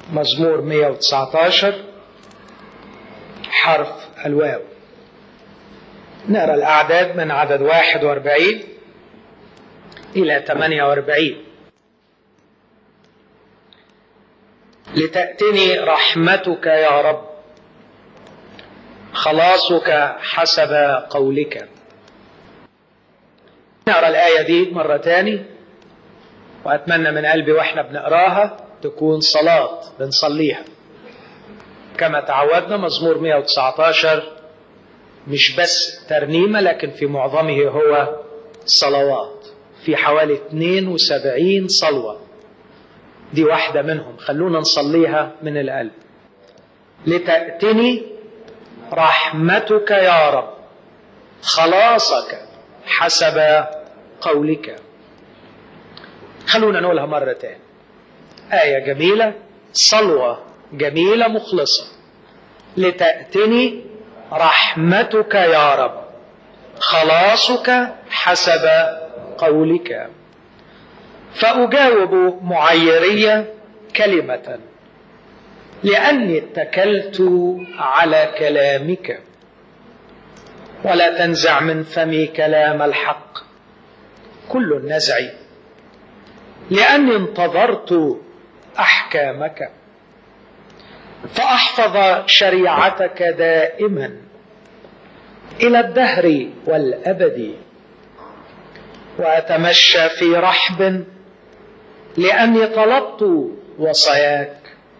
مزمور 119 حرف الواو نرى الأعداد من عدد 41 إلى 48 لتأتني رحمتك يا رب خلاصك حسب قولك نقرا الآية دي مرة تاني وأتمنى من قلبي وإحنا بنقراها تكون صلاة بنصليها كما تعودنا مزمور 119 مش بس ترنيمة لكن في معظمه هو صلوات في حوالي 72 صلوة دي واحدة منهم خلونا نصليها من القلب لتأتني رحمتك يا رب خلاصك حسب قولك خلونا نقولها مرة تاني آية جميلة صلوة جميلة مخلصة لتأتني رحمتك يا رب خلاصك حسب قولك فأجاوب معيرية كلمة لأني اتكلت على كلامك ولا تنزع من فمي كلام الحق كل النزع لأني انتظرت أحكامك فأحفظ شريعتك دائما إلى الدهر والأبد وأتمشى في رحب لأني طلبت وصاياك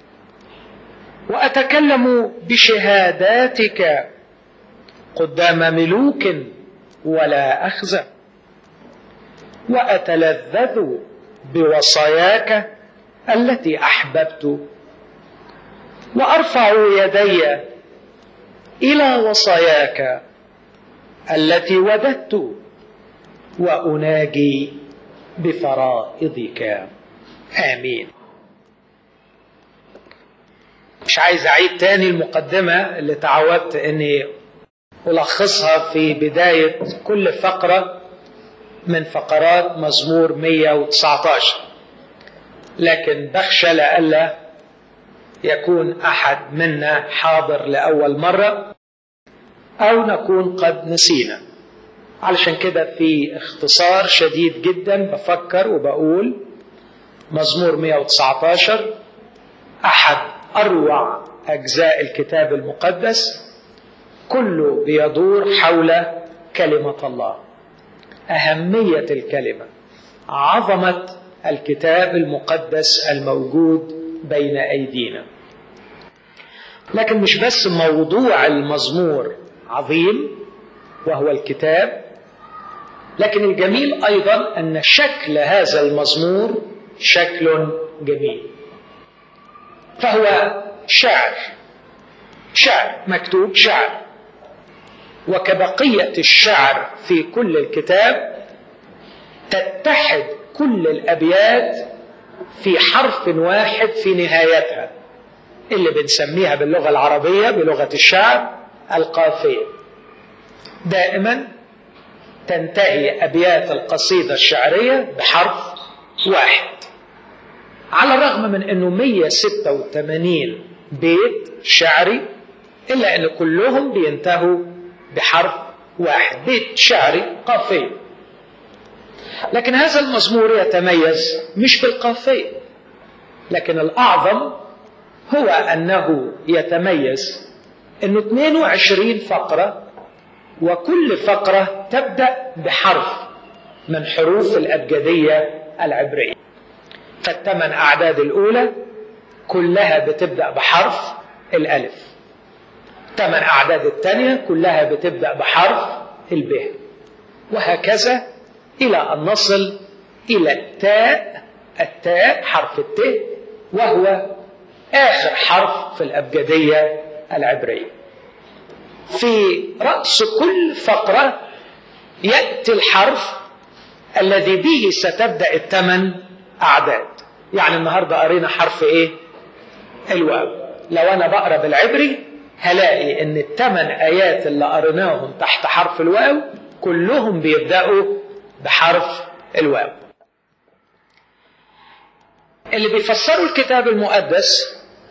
وأتكلم بشهاداتك قدام ملوك ولا أخزى وأتلذذ بوصاياك التي أحببت وأرفع يدي إلى وصاياك التي وددت وأناجي بفرائضك آمين مش عايز أعيد تاني المقدمة اللي تعودت أني ألخصها في بداية كل فقرة من فقرات مزمور 119 لكن بخشى لئلا يكون أحد منا حاضر لأول مرة أو نكون قد نسينا علشان كده في اختصار شديد جدا بفكر وبقول مزمور 119 أحد أروع أجزاء الكتاب المقدس كله بيدور حول كلمة الله أهمية الكلمة عظمة الكتاب المقدس الموجود بين أيدينا لكن مش بس موضوع المزمور عظيم وهو الكتاب لكن الجميل أيضا أن شكل هذا المزمور شكل جميل فهو شعر شعر مكتوب شعر وكبقية الشعر في كل الكتاب تتحد كل الأبيات في حرف واحد في نهايتها اللي بنسميها باللغة العربية بلغة الشعر القافية دائما تنتهي أبيات القصيدة الشعرية بحرف واحد على الرغم من أنه 186 بيت شعري إلا أن كلهم بينتهوا بحرف واحد بيت شعري قافية لكن هذا المزمور يتميز مش بالقافية لكن الأعظم هو أنه يتميز أنه 22 فقرة وكل فقرة تبدأ بحرف من حروف الأبجدية العبرية فالثمان أعداد الأولى كلها بتبدأ بحرف الألف ثمان أعداد الثانية كلها بتبدأ بحرف الب وهكذا إلى أن نصل إلى التاء التاء حرف الت وهو آخر حرف في الأبجدية العبرية في رأس كل فقرة يأتي الحرف الذي به ستبدأ الثمان أعداد يعني النهاردة قرينا حرف إيه الواو لو أنا بقرأ بالعبري هلاقي ان الثمان ايات اللي قريناهم تحت حرف الواو كلهم بيبداوا بحرف الواو اللي بيفسروا الكتاب المقدس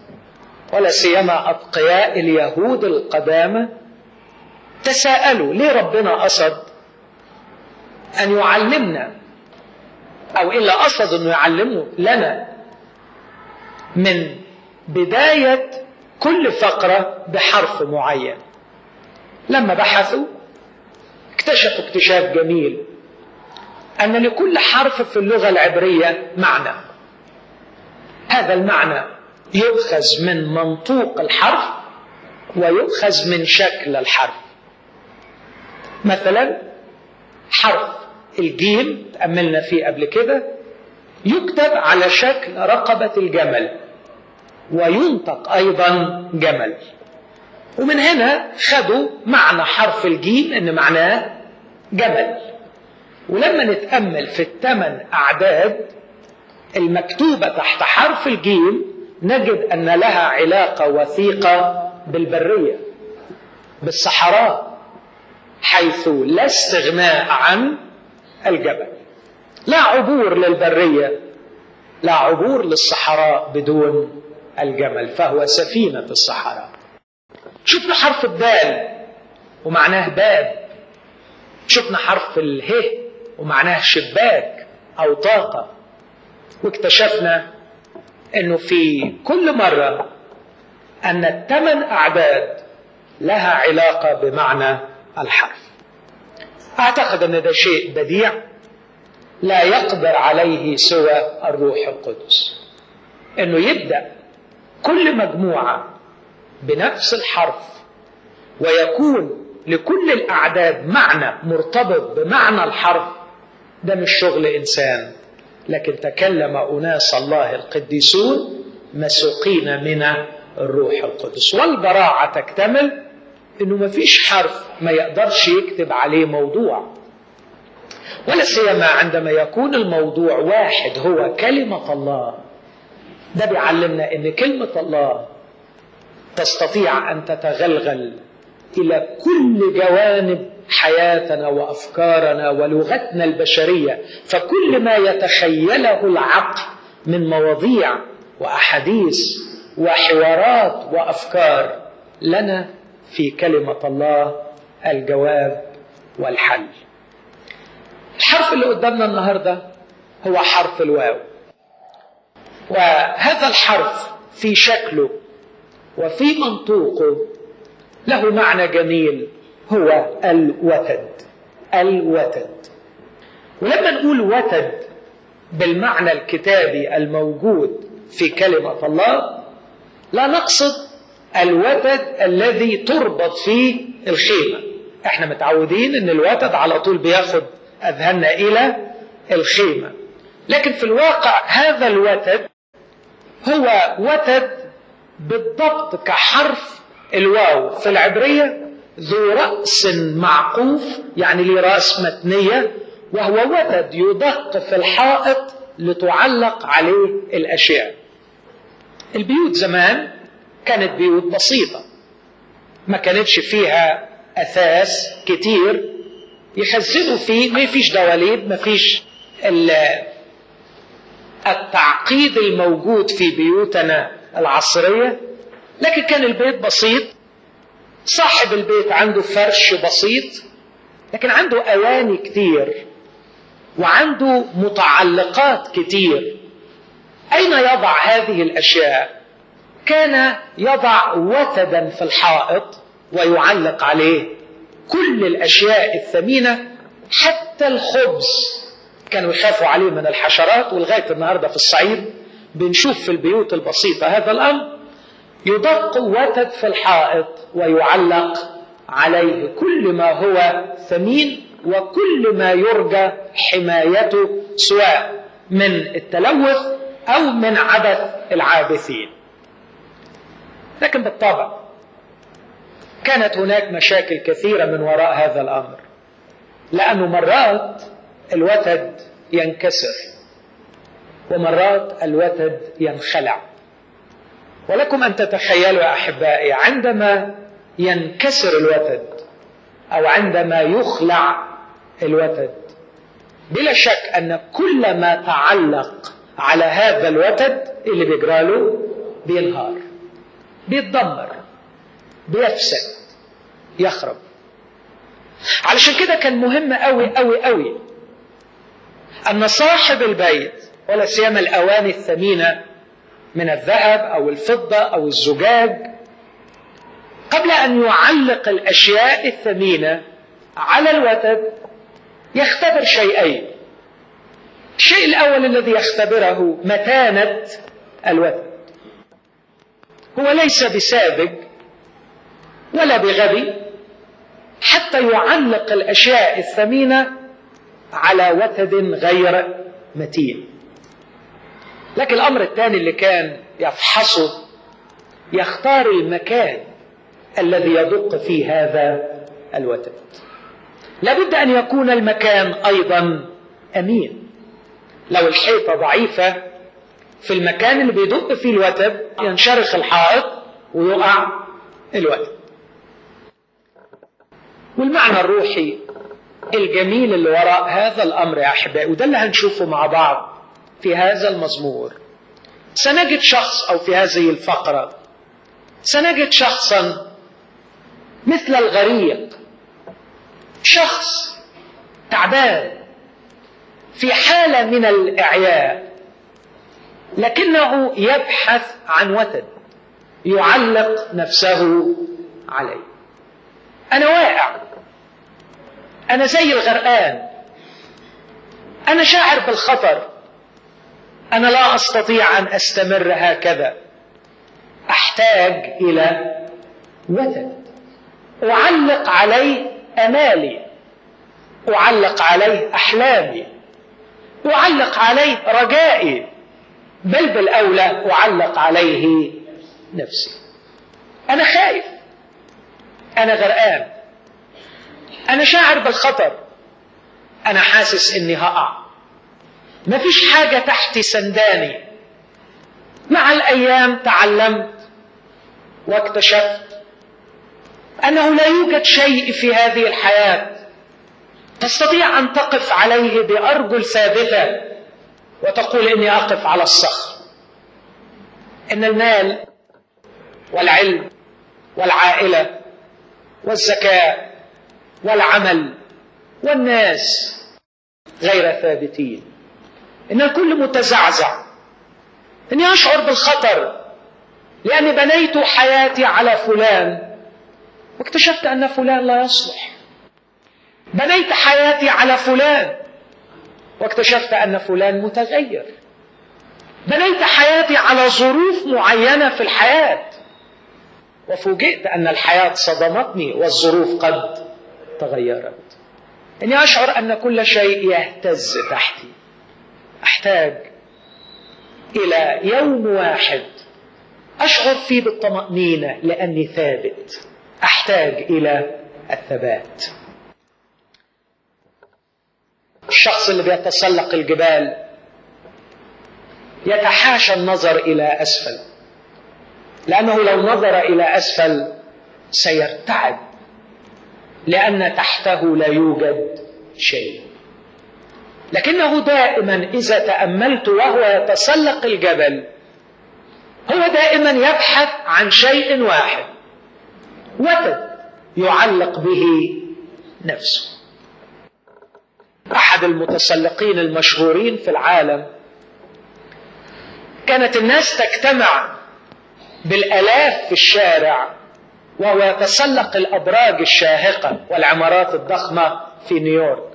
ولا سيما أتقياء اليهود القدامى تساءلوا ليه ربنا قصد أن يعلمنا أو إلا قصد أنه يعلمه لنا من بداية كل فقرة بحرف معين لما بحثوا اكتشفوا اكتشاف جميل أن لكل حرف في اللغة العبرية معنى هذا المعنى يؤخذ من منطوق الحرف ويؤخذ من شكل الحرف مثلا حرف الجيم تأملنا فيه قبل كده يكتب على شكل رقبة الجمل وينطق أيضا جمل ومن هنا خدوا معنى حرف الجيم ان معناه جبل ولما نتامل في الثمان اعداد المكتوبه تحت حرف الجيم نجد ان لها علاقه وثيقه بالبريه بالصحراء حيث لا استغناء عن الجبل لا عبور للبريه لا عبور للصحراء بدون الجمل فهو سفينه الصحراء شفنا حرف الدال ومعناه باب شفنا حرف اله ومعناه شباك او طاقه واكتشفنا انه في كل مره ان الثمان اعداد لها علاقه بمعنى الحرف اعتقد ان ده شيء بديع لا يقدر عليه سوى الروح القدس انه يبدا كل مجموعه بنفس الحرف ويكون لكل الاعداد معنى مرتبط بمعنى الحرف ده مش شغل انسان لكن تكلم اناس الله القديسون مسوقين من الروح القدس والبراعه تكتمل انه ما فيش حرف ما يقدرش يكتب عليه موضوع ولا سيما عندما يكون الموضوع واحد هو كلمه الله ده بيعلمنا ان كلمه الله تستطيع ان تتغلغل الى كل جوانب حياتنا وافكارنا ولغتنا البشريه فكل ما يتخيله العقل من مواضيع واحاديث وحوارات وافكار لنا في كلمه الله الجواب والحل الحرف اللي قدامنا النهارده هو حرف الواو وهذا الحرف في شكله وفي منطوقه له معنى جميل هو الوتد الوتد ولما نقول وتد بالمعنى الكتابي الموجود في كلمة الله لا نقصد الوتد الذي تربط فيه الخيمة احنا متعودين ان الوتد على طول بياخد اذهاننا الى الخيمة لكن في الواقع هذا الوتد هو وتد بالضبط كحرف الواو في العبرية ذو رأس معقوف يعني ليه رأس متنية وهو وتد يدق في الحائط لتعلق عليه الأشياء البيوت زمان كانت بيوت بسيطة ما كانتش فيها أثاث كتير يخزنوا فيه ما فيش دواليب ما فيش التعقيد الموجود في بيوتنا العصرية لكن كان البيت بسيط صاحب البيت عنده فرش بسيط لكن عنده أواني كتير وعنده متعلقات كتير أين يضع هذه الأشياء كان يضع وتدا في الحائط ويعلق عليه كل الأشياء الثمينة حتى الخبز كانوا يخافوا عليه من الحشرات ولغاية النهاردة في الصعيد بنشوف في البيوت البسيطة هذا الأمر يدق وتد في الحائط ويعلق عليه كل ما هو ثمين وكل ما يرجى حمايته سواء من التلوث او من عبث العابثين لكن بالطبع كانت هناك مشاكل كثيره من وراء هذا الامر لانه مرات الوتد ينكسر ومرات الوتد ينخلع ولكم ان تتخيلوا يا احبائي عندما ينكسر الوتد او عندما يخلع الوتد بلا شك ان كل ما تعلق على هذا الوتد اللي بيجرى له بينهار بيتدمر بيفسد يخرب علشان كده كان مهم قوي قوي قوي ان صاحب البيت ولا سيما الاواني الثمينه من الذهب او الفضه او الزجاج قبل ان يعلق الاشياء الثمينه على الوتد يختبر شيئين الشيء الاول الذي يختبره متانه الوتد هو ليس بساذج ولا بغبي حتى يعلق الاشياء الثمينه على وتد غير متين لكن الامر الثاني اللي كان يفحصه يختار المكان الذي يدق فيه هذا الوتد لابد ان يكون المكان ايضا امين لو الحيطه ضعيفه في المكان اللي بيدق فيه الوتد ينشرخ الحائط ويقع الوتد والمعنى الروحي الجميل اللي وراء هذا الامر يا احبائي وده اللي هنشوفه مع بعض في هذا المزمور سنجد شخص او في هذه الفقره سنجد شخصا مثل الغريق شخص تعبان في حاله من الاعياء لكنه يبحث عن وتد يعلق نفسه عليه انا واقع انا زي الغرقان انا شاعر بالخطر انا لا استطيع ان استمر هكذا احتاج الى وتد اعلق عليه امالي اعلق عليه احلامي اعلق عليه رجائي بل بالاولى اعلق عليه نفسي انا خايف انا غرقان انا شاعر بالخطر انا حاسس اني هقع مفيش حاجه تحت سنداني مع الايام تعلمت واكتشفت انه لا يوجد شيء في هذه الحياه تستطيع ان تقف عليه بارجل ثابته وتقول اني اقف على الصخر ان المال والعلم والعائله والذكاء والعمل والناس غير ثابتين ان الكل متزعزع اني اشعر بالخطر لاني بنيت حياتي على فلان واكتشفت ان فلان لا يصلح بنيت حياتي على فلان واكتشفت ان فلان متغير بنيت حياتي على ظروف معينه في الحياه وفوجئت ان الحياه صدمتني والظروف قد تغيرت اني اشعر ان كل شيء يهتز تحتي احتاج الى يوم واحد اشعر فيه بالطمانينه لاني ثابت احتاج الى الثبات الشخص اللي بيتسلق الجبال يتحاشى النظر الى اسفل لانه لو نظر الى اسفل سيرتعد لان تحته لا يوجد شيء لكنه دائما اذا تاملت وهو يتسلق الجبل هو دائما يبحث عن شيء واحد وتد يعلق به نفسه احد المتسلقين المشهورين في العالم كانت الناس تجتمع بالالاف في الشارع وهو يتسلق الابراج الشاهقه والعمارات الضخمه في نيويورك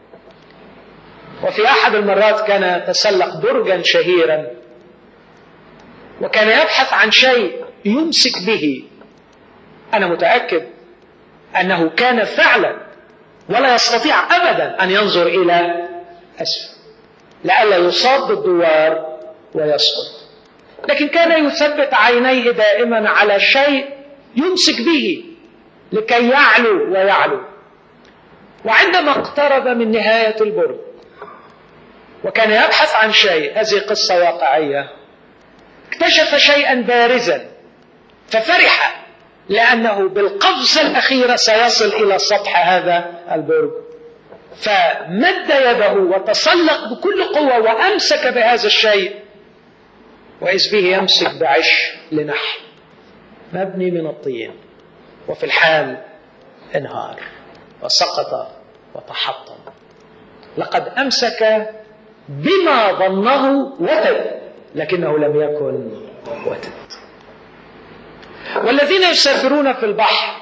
وفي احد المرات كان يتسلق برجا شهيرا وكان يبحث عن شيء يمسك به انا متاكد انه كان فعلا ولا يستطيع ابدا ان ينظر الى اسفل لئلا يصاب بالدوار ويسقط لكن كان يثبت عينيه دائما على شيء يمسك به لكي يعلو ويعلو وعندما اقترب من نهايه البرج وكان يبحث عن شيء هذه قصه واقعيه اكتشف شيئا بارزا ففرح لأنه بالقفزة الأخيرة سيصل إلى سطح هذا البرج فمد يده وتسلق بكل قوة وأمسك بهذا الشيء وإذ به يمسك بعش لنحل مبني من الطين وفي الحال انهار وسقط وتحطم لقد امسك بما ظنه وتد لكنه لم يكن وتد والذين يسافرون في البحر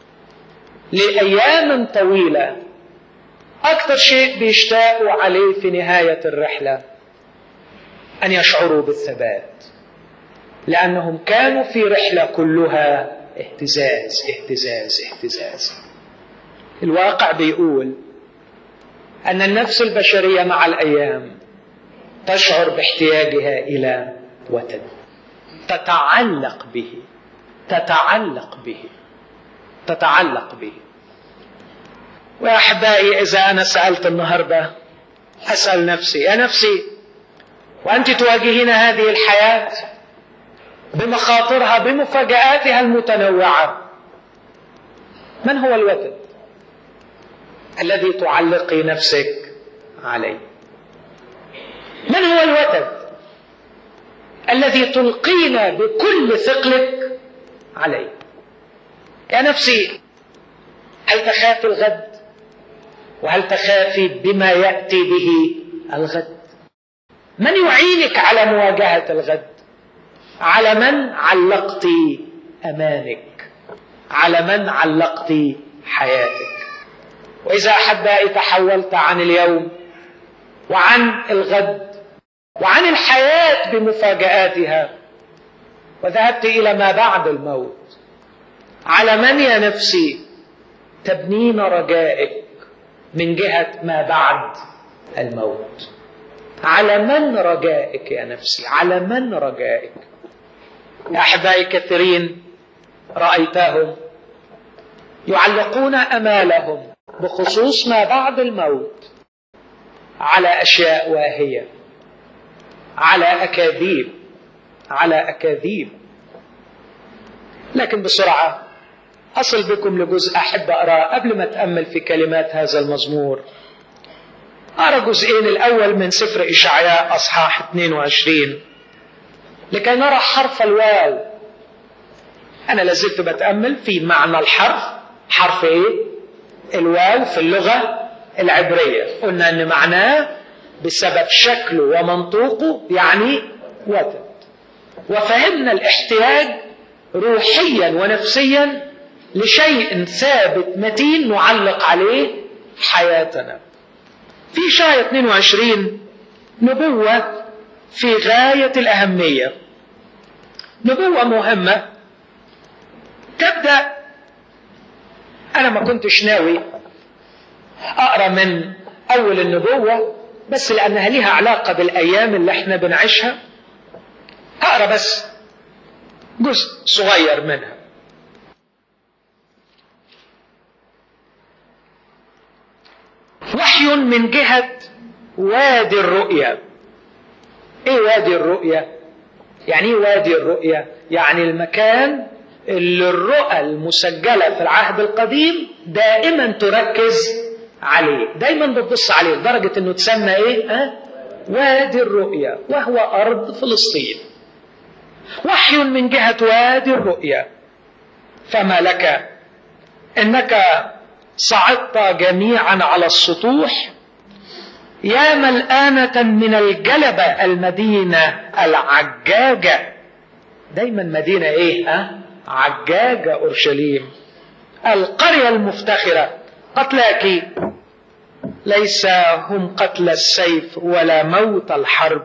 لأيام طويلة أكثر شيء بيشتاقوا عليه في نهاية الرحلة أن يشعروا بالثبات لأنهم كانوا في رحلة كلها اهتزاز اهتزاز اهتزاز الواقع بيقول أن النفس البشرية مع الأيام تشعر باحتياجها إلى وتد تتعلق به تتعلق به تتعلق به ويا أحبائي إذا أنا سألت النهاردة أسأل نفسي يا نفسي وأنت تواجهين هذه الحياة بمخاطرها بمفاجآتها المتنوعة من هو الوتد الذي تعلقي نفسك عليه من هو الوتد الذي تلقين بكل ثقلك عليه يا نفسي هل تخافي الغد وهل تخافي بما ياتي به الغد من يعينك على مواجهه الغد على من علقت امانك على من علقت حياتك واذا احبائي تحولت عن اليوم وعن الغد وعن الحياه بمفاجاتها وذهبت الى ما بعد الموت على من يا نفسي تبنين رجائك من جهه ما بعد الموت على من رجائك يا نفسي على من رجائك يا احبائي كثيرين رايتهم يعلقون امالهم بخصوص ما بعد الموت على اشياء واهيه على اكاذيب على اكاذيب لكن بسرعه اصل بكم لجزء احب اقراه قبل ما اتامل في كلمات هذا المزمور اقرا جزئين الاول من سفر اشعياء اصحاح 22 لكي نرى حرف الواو انا لازلت بتامل في معنى الحرف حرف ايه الواو في اللغه العبريه قلنا ان معناه بسبب شكله ومنطوقه يعني وتد وفهمنا الاحتياج روحيا ونفسيا لشيء ثابت متين نعلق عليه حياتنا في شاية 22 نبوة في غاية الأهمية نبوة مهمة تبدأ أنا ما كنتش ناوي أقرأ من أول النبوة بس لأنها ليها علاقة بالأيام اللي احنا بنعيشها أقرأ بس جزء صغير منها وحي من جهة وادي الرؤيا ايه وادي الرؤيا يعني ايه وادي الرؤيا يعني المكان اللي الرؤى المسجلة في العهد القديم دائما تركز عليه دايما بتبص عليه لدرجة انه تسمى ايه ها؟ وادي الرؤيا وهو ارض فلسطين وحي من جهة وادي الرؤيا فما لك انك صعدت جميعا على السطوح يا ملآنة من الجلبة المدينة العجاجة دايما مدينة ايه ها عجاجة اورشليم القرية المفتخرة قتلاك ليس هم قتل السيف ولا موت الحرب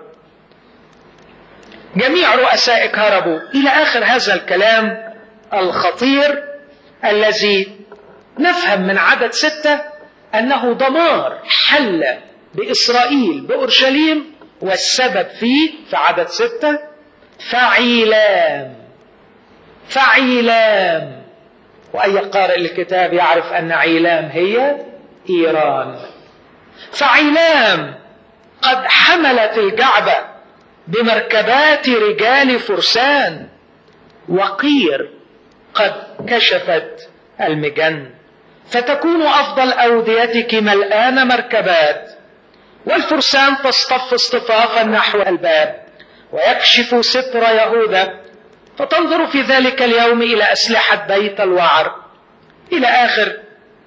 جميع رؤسائك هربوا الى اخر هذا الكلام الخطير الذي نفهم من عدد ستة أنه دمار حل بإسرائيل بأورشليم والسبب فيه في عدد ستة فعيلام فعيلام وأي قارئ للكتاب يعرف أن عيلام هي إيران فعيلام قد حملت الجعبة بمركبات رجال فرسان وقير قد كشفت المجن فتكون أفضل أوديتك ملآن مركبات والفرسان تصطف اصطفافا نحو الباب ويكشف ستر يهوذا فتنظر في ذلك اليوم إلى أسلحة بيت الوعر إلى آخر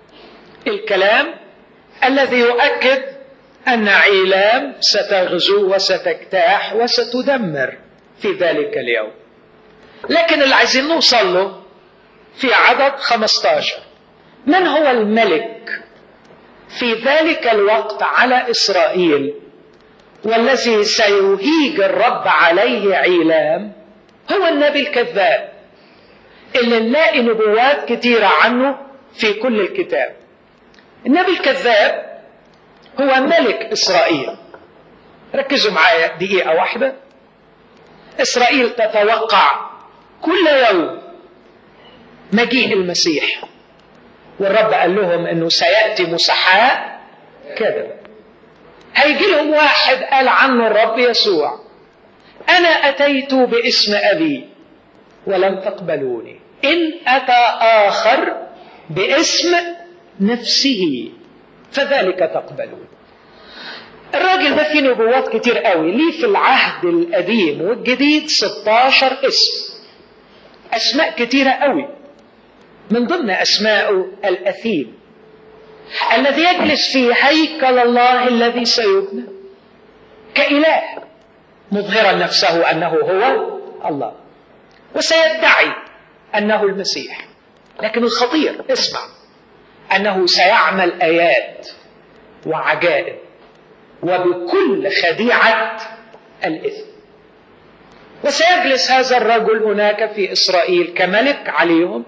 الكلام الذي يؤكد أن عيلام ستغزو وستجتاح وستدمر في ذلك اليوم لكن اللي عايزين نوصل له في عدد 15 من هو الملك في ذلك الوقت على إسرائيل والذي سيهيج الرب عليه عيلام هو النبي الكذاب اللي نلاقي نبوات كتيرة عنه في كل الكتاب النبي الكذاب هو ملك إسرائيل ركزوا معايا دقيقة واحدة إسرائيل تتوقع كل يوم مجيء المسيح والرب قال لهم انه سياتي مسحاء كذب هيجي لهم واحد قال عنه الرب يسوع انا اتيت باسم ابي ولم تقبلوني ان اتى اخر باسم نفسه فذلك تقبلون الراجل ده فيه نبوات كتير قوي ليه في العهد القديم والجديد 16 اسم اسماء كتيره قوي من ضمن أسماء الأثيم الذي يجلس في هيكل الله الذي سيبنى كإله مظهرا نفسه أنه هو الله وسيدعي أنه المسيح لكن الخطير اسمع أنه سيعمل آيات وعجائب وبكل خديعة الإثم وسيجلس هذا الرجل هناك في إسرائيل كملك عليهم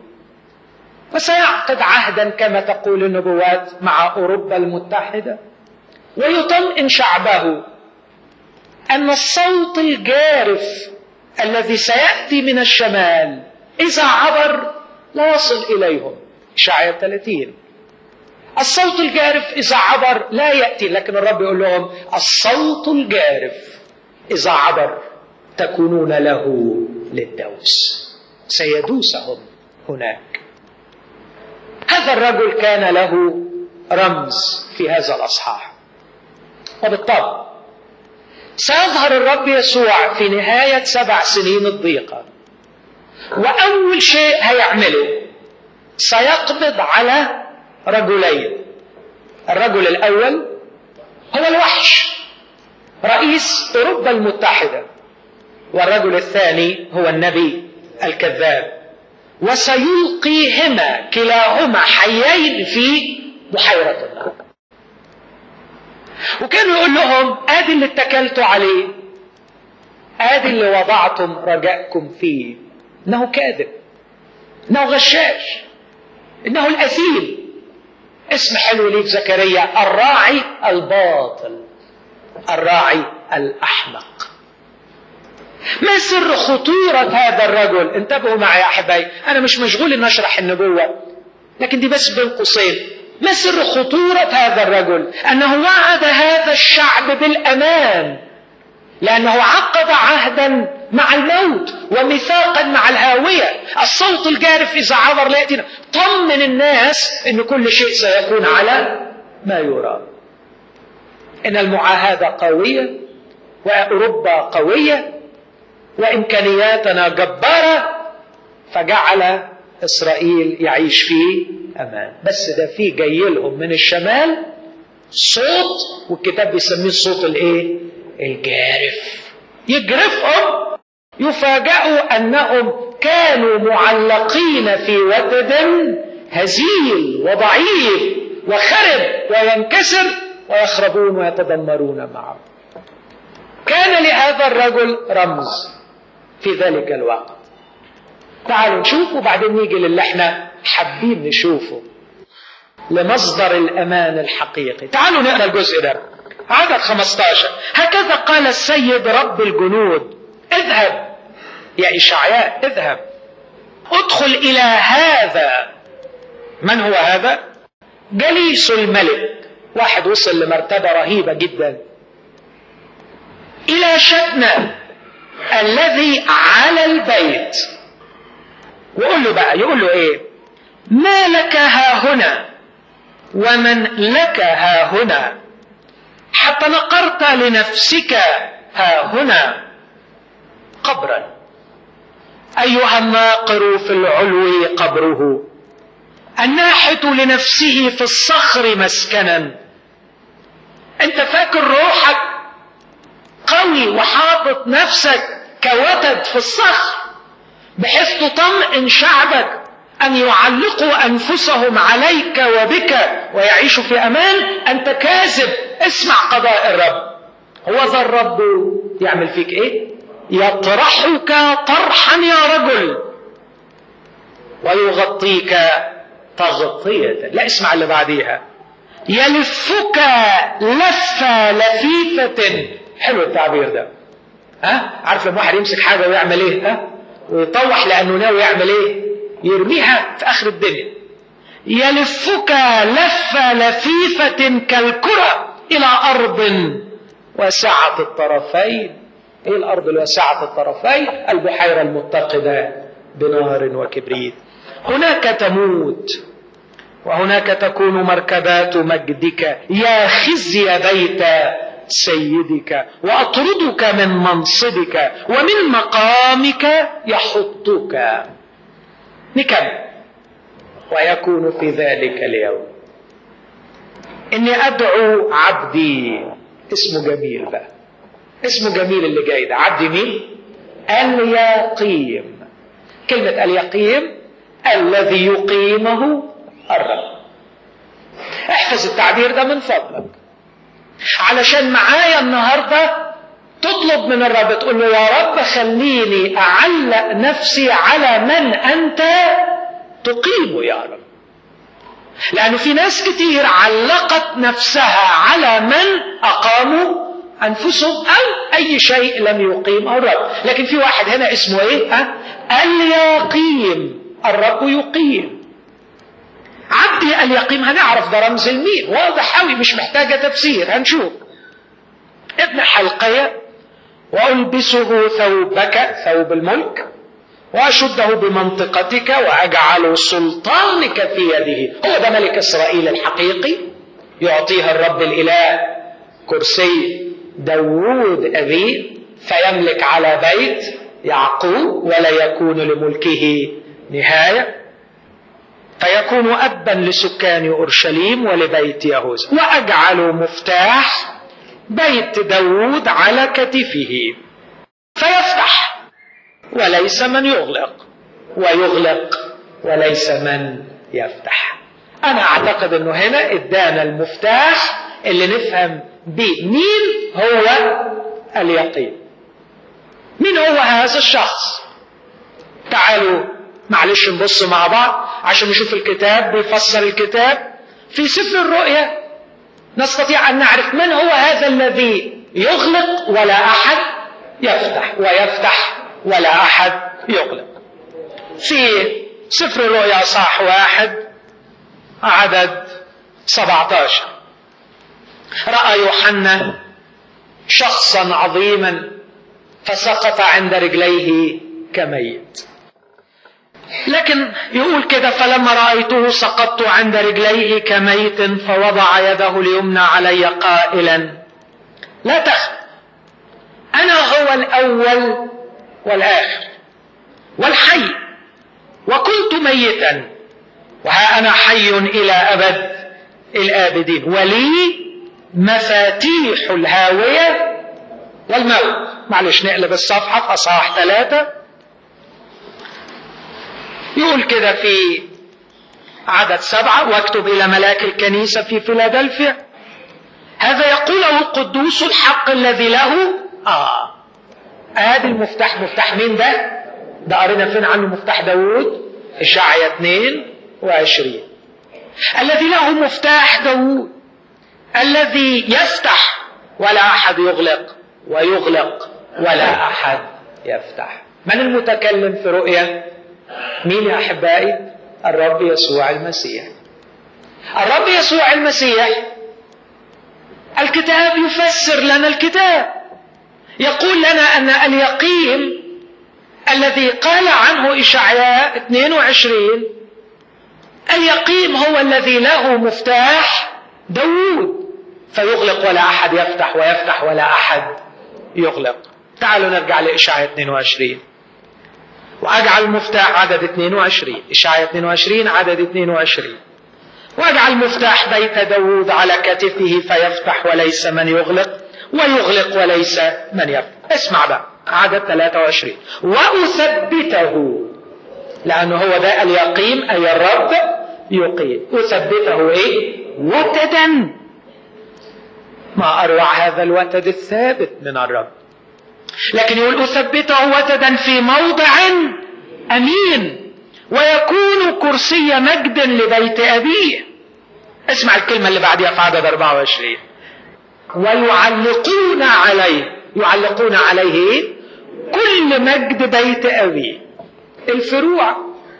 وسيعقد عهدا كما تقول النبوات مع اوروبا المتحده ويطمئن شعبه ان الصوت الجارف الذي سياتي من الشمال اذا عبر لا يصل اليهم اشعياء 30 الصوت الجارف اذا عبر لا ياتي لكن الرب يقول لهم الصوت الجارف اذا عبر تكونون له للدوس سيدوسهم هناك هذا الرجل كان له رمز في هذا الاصحاح وبالطبع سيظهر الرب يسوع في نهايه سبع سنين الضيقه واول شيء هيعمله سيقبض على رجلين الرجل الاول هو الوحش رئيس اوروبا المتحده والرجل الثاني هو النبي الكذاب وسيلقيهما كلاهما حيين في بحيرة النار وكانوا يقول لهم ادي اللي اتكلتوا عليه ادي اللي وضعتم رجاءكم فيه انه كاذب انه غشاش انه الاثيم اسم حلو ليك زكريا الراعي الباطل الراعي الاحمق ما سر خطورة هذا الرجل انتبهوا معي يا أحبائي أنا مش مشغول أن أشرح النبوة لكن دي بس بين قوسين ما سر خطورة هذا الرجل أنه وعد هذا الشعب بالأمان لأنه عقد عهدا مع الموت وميثاقا مع الهاوية الصوت الجارف إذا عبر لا يأتينا طمن الناس أن كل شيء سيكون على ما يرام إن المعاهدة قوية وأوروبا قوية وامكانياتنا جباره فجعل اسرائيل يعيش في امان بس ده في جاي لهم من الشمال صوت والكتاب بيسميه الصوت الايه الجارف يجرفهم يفاجئوا انهم كانوا معلقين في وتد هزيل وضعيف وخرب وينكسر ويخربون ويتدمرون معه كان لهذا الرجل رمز في ذلك الوقت تعالوا نشوف وبعدين نيجي للي احنا حابين نشوفه لمصدر الامان الحقيقي تعالوا نقرا الجزء ده عدد 15 هكذا قال السيد رب الجنود اذهب يا اشعياء اذهب ادخل الى هذا من هو هذا جليس الملك واحد وصل لمرتبه رهيبه جدا الى شأنه الذي على البيت وقول له بقى يقول له ايه ما لك ها هنا ومن لك ها هنا حتى نقرت لنفسك ها هنا قبرا أيها الناقر في العلو قبره الناحت لنفسه في الصخر مسكنا انت فاكر روحك قوي وحاطط نفسك كوتد في الصخر بحيث تطمئن شعبك ان يعلقوا انفسهم عليك وبك ويعيشوا في امان انت كاذب اسمع قضاء الرب هو ذا الرب يعمل فيك ايه يطرحك طرحا يا رجل ويغطيك تغطية لا اسمع اللي بعديها يلفك لفة لفيفة حلو التعبير ده ها عارف لما واحد يمسك حاجة ويعمل ايه ها ويطوح لأنه ناوي يعمل ايه يرميها في آخر الدنيا يلفك لفة لفيفة كالكرة إلى أرض واسعة الطرفين ايه الأرض الواسعة الطرفين البحيرة المتقدة بنار وكبريت هناك تموت وهناك تكون مركبات مجدك يا خزي بيت سيدك واطردك من منصبك ومن مقامك يحطك نكمل ويكون في ذلك اليوم اني ادعو عبدي اسمه جميل بقى اسمه جميل اللي جاي ده عبدي مين اليقيم كلمه اليقيم الذي يقيمه الرب احفظ التعبير ده من فضلك علشان معايا النهارده تطلب من الرب تقول له يا رب خليني اعلق نفسي على من انت تقيمه يا رب لانه في ناس كتير علقت نفسها على من اقاموا انفسهم او اي شيء لم يقيمه الرب لكن في واحد هنا اسمه ايه ها اليقيم الرب يقيم عبدي اليقيم هنعرف ده رمز المين واضح قوي مش محتاجة تفسير هنشوف ابن حلقية وألبسه ثوبك ثوب الملك وأشده بمنطقتك وأجعل سلطانك في يده هو ده ملك إسرائيل الحقيقي يعطيها الرب الإله كرسي داوود أبيه فيملك على بيت يعقوب ولا يكون لملكه نهاية فيكون أبا لسكان أورشليم ولبيت يهوذا وأجعل مفتاح بيت داود على كتفه فيفتح وليس من يغلق ويغلق وليس من يفتح أنا أعتقد أنه هنا إدانا المفتاح اللي نفهم بيه مين هو اليقين مين هو هذا الشخص تعالوا معلش نبص مع بعض عشان نشوف الكتاب بيفسر الكتاب في سفر الرؤيا نستطيع ان نعرف من هو هذا الذي يغلق ولا احد يفتح ويفتح ولا احد يغلق في سفر الرؤيا صح واحد عدد 17 راى يوحنا شخصا عظيما فسقط عند رجليه كميت لكن يقول كده فلما رأيته سقطت عند رجليه كميت فوضع يده اليمنى علي قائلا لا تخف أنا هو الأول والآخر والحي وكنت ميتا وها أنا حي إلى أبد الآبدين ولي مفاتيح الهاوية والموت معلش نقلب الصفحة في أصحاح ثلاثة يقول كده في عدد سبعة واكتب إلى ملاك الكنيسة في فيلادلفيا هذا يقوله القدوس الحق الذي له آه ادي المفتاح مفتاح مين ده؟ ده قرينا فين عنه مفتاح داوود إشعيا 22 الذي له مفتاح داوود الذي يفتح ولا أحد يغلق ويغلق ولا أحد يفتح من المتكلم في رؤيا مين يا أحبائي الرب يسوع المسيح الرب يسوع المسيح الكتاب يفسر لنا الكتاب يقول لنا أن اليقين الذي قال عنه إشعياء 22 اليقين هو الذي له مفتاح داوود فيغلق ولا أحد يفتح ويفتح ولا أحد يغلق تعالوا نرجع لإشعياء 22 وأجعل مفتاح عدد 22 إشعياء 22 عدد 22 واجعل مفتاح بيت داود على كتفه فيفتح وليس من يغلق ويغلق وليس من يفتح اسمع بقى عدد 23 وأثبته لأنه هو ده اليقين أي الرب يقيم أثبته إيه وتدا ما أروع هذا الوتد الثابت من الرب لكن يقول أثبته وتدا في موضع أمين ويكون كرسي مجد لبيت أبيه اسمع الكلمة اللي بعدها في عدد 24 ويعلقون عليه يعلقون عليه إيه؟ كل مجد بيت أبيه الفروع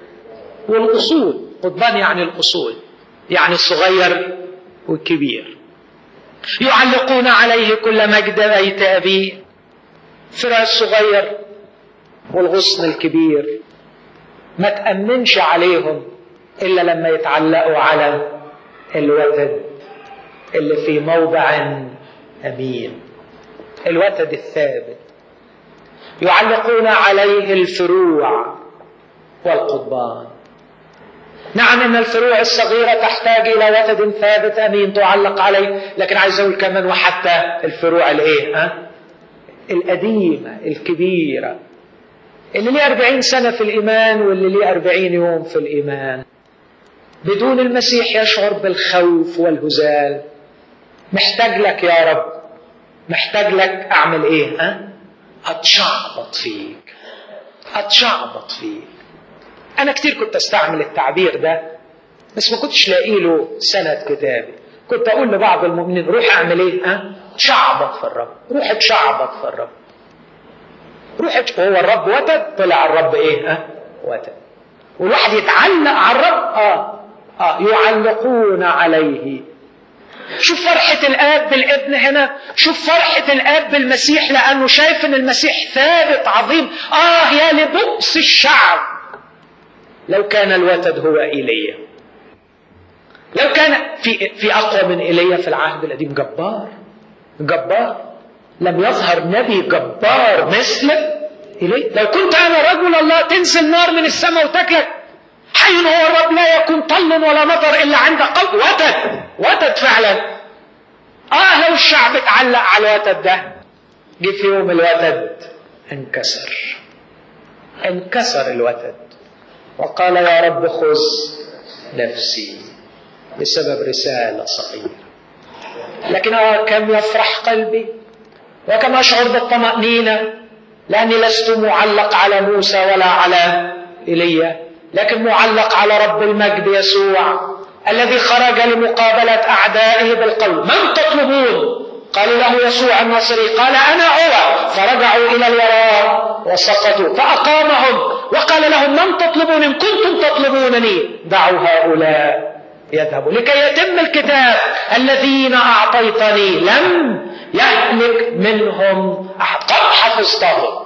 والأصول قضبان يعني الأصول يعني الصغير والكبير يعلقون عليه كل مجد بيت أبيه فرع الصغير والغصن الكبير ما تأمنش عليهم إلا لما يتعلقوا على الوتد اللي في موضع أمين الوتد الثابت يعلقون عليه الفروع والقضبان نعم ان الفروع الصغيرة تحتاج الى وتد ثابت امين تعلق عليه لكن عايز اقول كمان وحتى الفروع الايه ها القديمة الكبيرة اللي ليه أربعين سنة في الإيمان واللي ليه أربعين يوم في الإيمان بدون المسيح يشعر بالخوف والهزال محتاج لك يا رب محتاج لك أعمل إيه ها أتشعبط فيك أتشعبط فيك أنا كتير كنت أستعمل التعبير ده بس ما كنتش لاقي له سند كتابي كنت أقول لبعض المؤمنين روح أعمل إيه ها تشعبط في الرب روح اتشعبط في الرب روح اتش... هو الرب وتد طلع الرب ايه ها وتد والواحد يتعلق على الرب اه اه يعلقون عليه شوف فرحة الآب بالابن هنا شوف فرحة الآب بالمسيح لأنه شايف أن المسيح ثابت عظيم آه يا لبؤس الشعب لو كان الوتد هو إيليا لو كان في في أقوى من إيليا في العهد القديم جبار جبار لم يظهر نبي جبار مثل إليه لو كنت أنا رجل الله تنزل نار من السماء وتاكلك حي هو الرب لا يكون طل ولا مطر إلا عند قلب وتد وتد فعلا آه لو الشعب اتعلق على الوتد ده جه في يوم الوتد انكسر انكسر الوتد وقال يا رب خذ نفسي بسبب رسالة صغيرة لكن آه كم يفرح قلبي وكم أشعر بالطمأنينة لأني لست معلق على موسى ولا على إيليا لكن معلق على رب المجد يسوع الذي خرج لمقابلة أعدائه بالقول من تطلبون قال له يسوع الناصري قال أنا هو فرجعوا إلى الوراء وسقطوا فأقامهم وقال لهم من تطلبون إن كنتم تطلبونني دعوا هؤلاء يذهبوا لكي يتم الكتاب الذين أعطيتني لم يهلك منهم أحد قد حفظتهم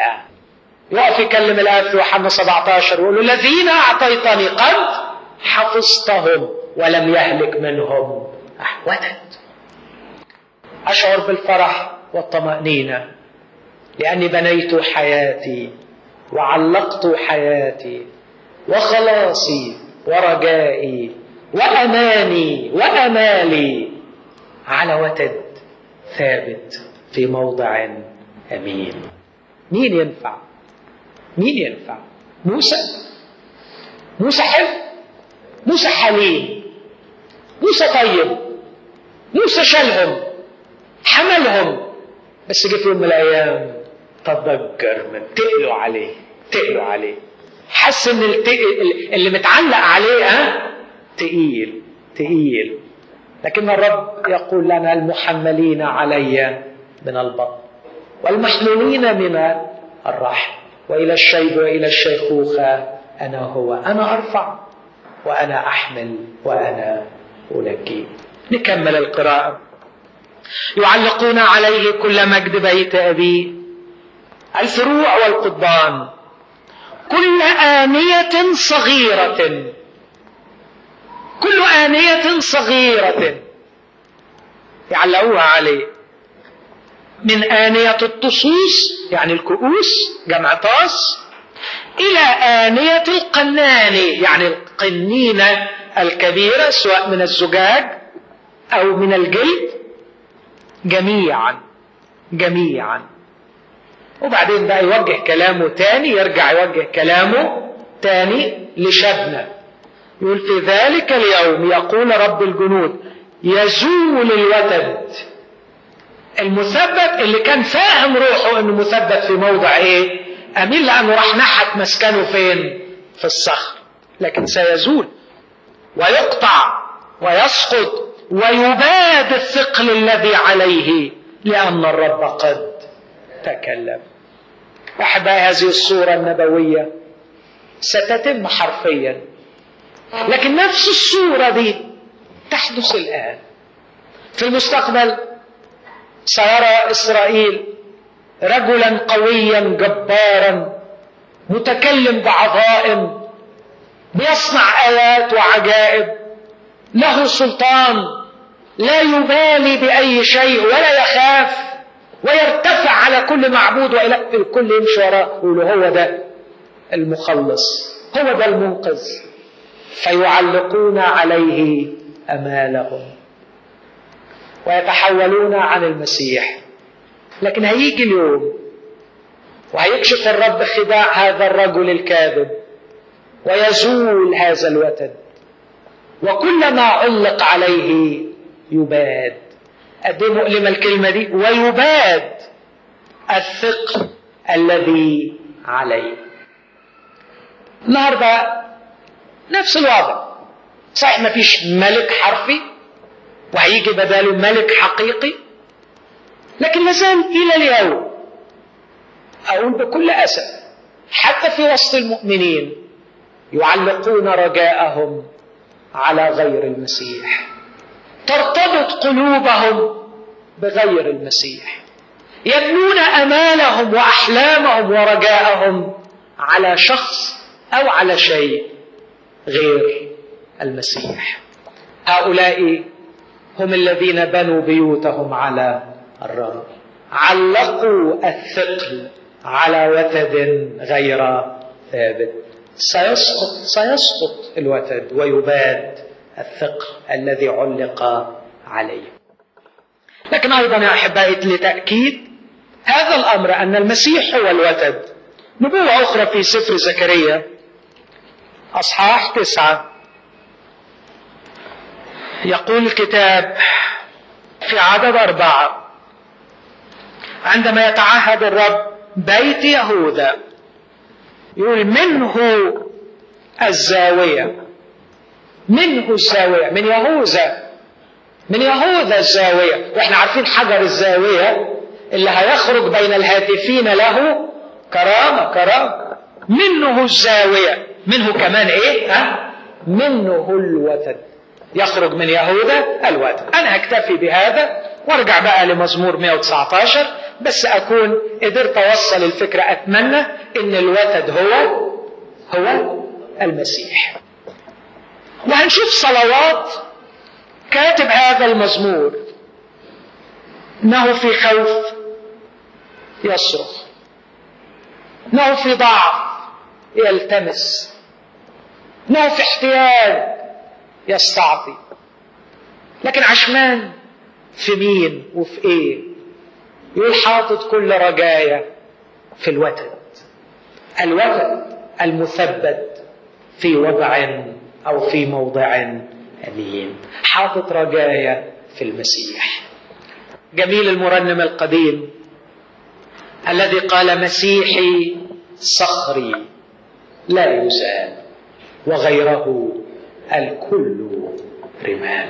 يقف يكلم الآب في يوحنا 17 ويقول الذين أعطيتني قد حفظتهم ولم يهلك منهم أحد وتد أشعر بالفرح والطمأنينة لأني بنيت حياتي وعلقت حياتي وخلاصي ورجائي وأماني وأمالي على وتد ثابت في موضع أمين مين ينفع مين ينفع موسى موسى حلو موسى حليم موسى طيب موسى شالهم حملهم بس جه في يوم من الايام تضجر من تقلوا عليه تقلوا عليه حس ان اللي متعلق عليه ها تقيل تقيل لكن الرب يقول لنا المحملين علي من البطن والمحمولين من الرحم والى الشيب والى الشيخوخه انا هو انا ارفع وانا احمل وانا انجي نكمل القراءه يعلقون عليه كل مجد بيت ابيه الفروع والقضبان كل آنية صغيرة كل آنية صغيرة يعلقوها عليه من آنية الطصوص يعني الكؤوس جمع طاس إلى آنية القنان يعني القنينة الكبيرة سواء من الزجاج أو من الجلد جميعا جميعا وبعدين بقى يوجه كلامه تاني يرجع يوجه كلامه تاني لشبنة يقول في ذلك اليوم يقول رب الجنود يزول الوتد المثبت اللي كان فاهم روحه انه مثبت في موضع ايه امين لانه راح نحت مسكنه فين في الصخر لكن سيزول ويقطع ويسقط ويباد الثقل الذي عليه لان الرب قد تكلم احبائي هذه الصوره النبويه ستتم حرفيا لكن نفس الصوره دي تحدث الان في المستقبل سيرى اسرائيل رجلا قويا جبارا متكلم بعظائم بيصنع ايات وعجائب له سلطان لا يبالي باي شيء ولا يخاف ويرتفع على كل معبود والى الكل يمشي وراه يقول هو ده المخلص هو ده المنقذ فيعلقون عليه امالهم ويتحولون عن المسيح لكن هيجي اليوم وهيكشف الرب خداع هذا الرجل الكاذب ويزول هذا الوتد وكل ما علق عليه يباد قد ايه مؤلمه الكلمه دي ويباد الثقل الذي عليه النهارده نفس الوضع صحيح ما فيش ملك حرفي وهيجي بداله ملك حقيقي لكن لازال الى اليوم اقول بكل اسف حتى في وسط المؤمنين يعلقون رجاءهم على غير المسيح ترتبط قلوبهم بغير المسيح يبنون امالهم واحلامهم ورجاءهم على شخص او على شيء غير المسيح هؤلاء هم الذين بنوا بيوتهم على الرمل علقوا الثقل على وتد غير ثابت سيسقط سيسقط الوتد ويباد الثقل الذي علق عليه لكن ايضا يا احبائي لتاكيد هذا الامر ان المسيح هو الوتد نبوه اخرى في سفر زكريا اصحاح تسعه يقول الكتاب في عدد اربعه عندما يتعهد الرب بيت يهوذا يقول منه الزاويه منه الزاويه من يهوذا من يهوذا الزاويه واحنا عارفين حجر الزاويه اللي هيخرج بين الهاتفين له كرامه كرامه منه الزاويه منه كمان ايه ها منه الوتد يخرج من يهوذا الوتد انا هكتفي بهذا وارجع بقى لمزمور 119 بس اكون قدرت اوصل الفكره اتمنى ان الوتد هو هو المسيح وهنشوف صلوات كاتب هذا المزمور انه في خوف يصرخ انه في ضعف يلتمس انه في احتياج يستعطي لكن عشمان في مين وفي ايه يقول حاطط كل رجايا في الوتد الوتد المثبت في وضع او في موضع امين حاطط رجايا في المسيح جميل المرنم القديم الذي قال مسيحي صخري لا يزال وغيره الكل رمال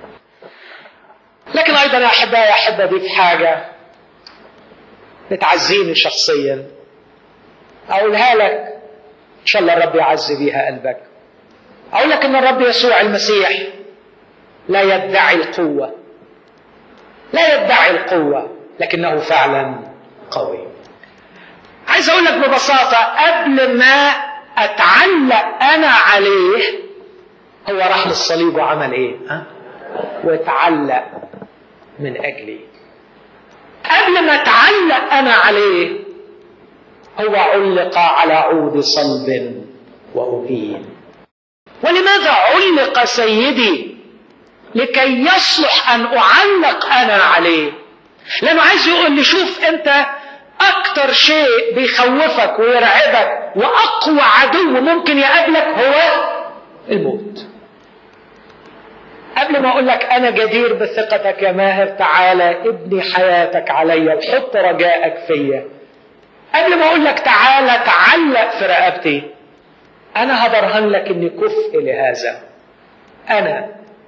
لكن ايضا يا احبائي احب اضيف حاجه بتعزيني شخصيا اقولها لك ان شاء الله الرب يعزي بيها قلبك اقول لك ان الرب يسوع المسيح لا يدعي القوه لا يدعي القوه لكنه فعلا قوي عايز اقول لك ببساطه قبل ما اتعلق انا عليه هو راح للصليب وعمل ايه ها واتعلق من اجلي قبل ما اتعلق انا عليه هو علق على عود صلب وأهين ولماذا علق سيدي لكي يصلح أن أعلق أنا عليه لأنه عايز يقول لي شوف أنت أكتر شيء بيخوفك ويرعبك وأقوى عدو ممكن يقابلك هو الموت قبل ما أقول لك أنا جدير بثقتك يا ماهر تعالى ابني حياتك عليا وحط رجائك فيا قبل ما أقول لك تعالى تعلق في رقبتي أنا هبرهن لك إني كفء لهذا أنا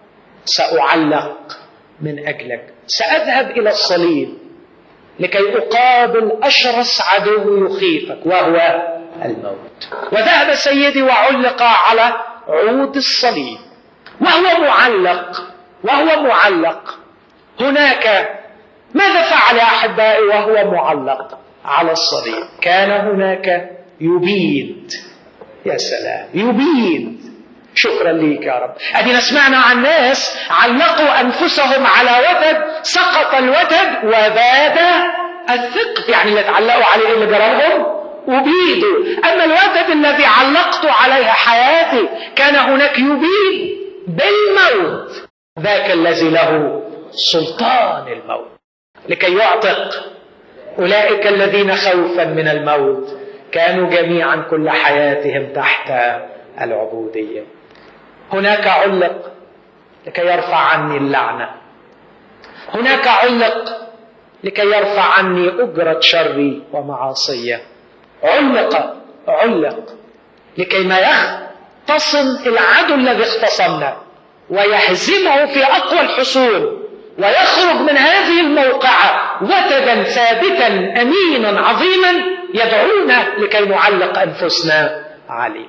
سأعلق من أجلك سأذهب إلى الصليب لكي أقابل أشرس عدو يخيفك وهو الموت وذهب سيدي وعلق على عود الصليب وهو معلق وهو معلق هناك ماذا فعل يا أحبائي وهو معلق على الصليب كان هناك يبيد يا سلام يبيد شكرا ليك يا رب ادينا سمعنا عن ناس علقوا انفسهم على وتد سقط الوتد وباد الثقب يعني اللي تعلقوا عليه اللي جرى لهم أبيدوا أما الوتد الذي علقت عليها حياتي كان هناك يبيد بالموت ذاك الذي له سلطان الموت لكي يعتق أولئك الذين خوفا من الموت كانوا جميعا كل حياتهم تحت العبودية هناك علق لكي يرفع عني اللعنة هناك علق لكي يرفع عني أجرة شري ومعاصية علق علق لكي ما يختصم العدو الذي اختصمنا ويهزمه في أقوى الحصون ويخرج من هذه الموقعة وتدا ثابتا أمينا عظيما يدعونا لكي نعلق أنفسنا عليه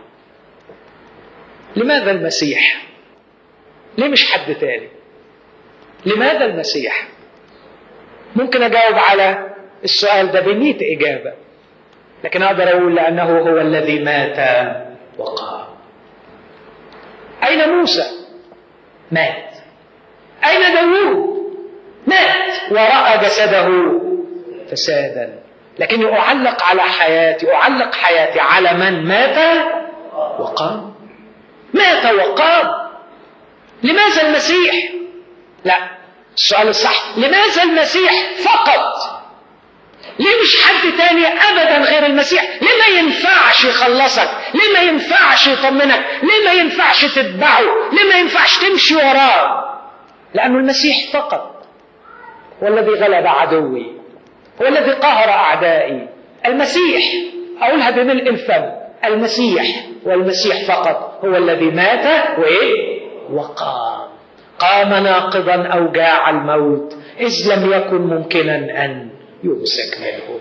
لماذا المسيح ليه مش حد تاني لماذا المسيح ممكن أجاوب على السؤال ده بميت إجابة لكن أقدر أقول لأنه هو الذي مات وقام أين موسى مات أين داوود مات ورأى جسده فسادا لكني أعلق على حياتي أعلق حياتي على من مات وقام مات وقام لماذا المسيح لا السؤال الصح لماذا المسيح فقط ليه مش حد تاني ابدا غير المسيح ليه ما ينفعش يخلصك ليه ما ينفعش يطمنك ليه ما ينفعش تتبعه ليه ما ينفعش تمشي وراه لانه المسيح فقط هو الذي غلب عدوي هو الذي قهر اعدائي المسيح اقولها بملء الفم المسيح والمسيح فقط هو الذي مات وايه وقام قام ناقضا اوجاع الموت اذ لم يكن ممكنا ان يمسك منه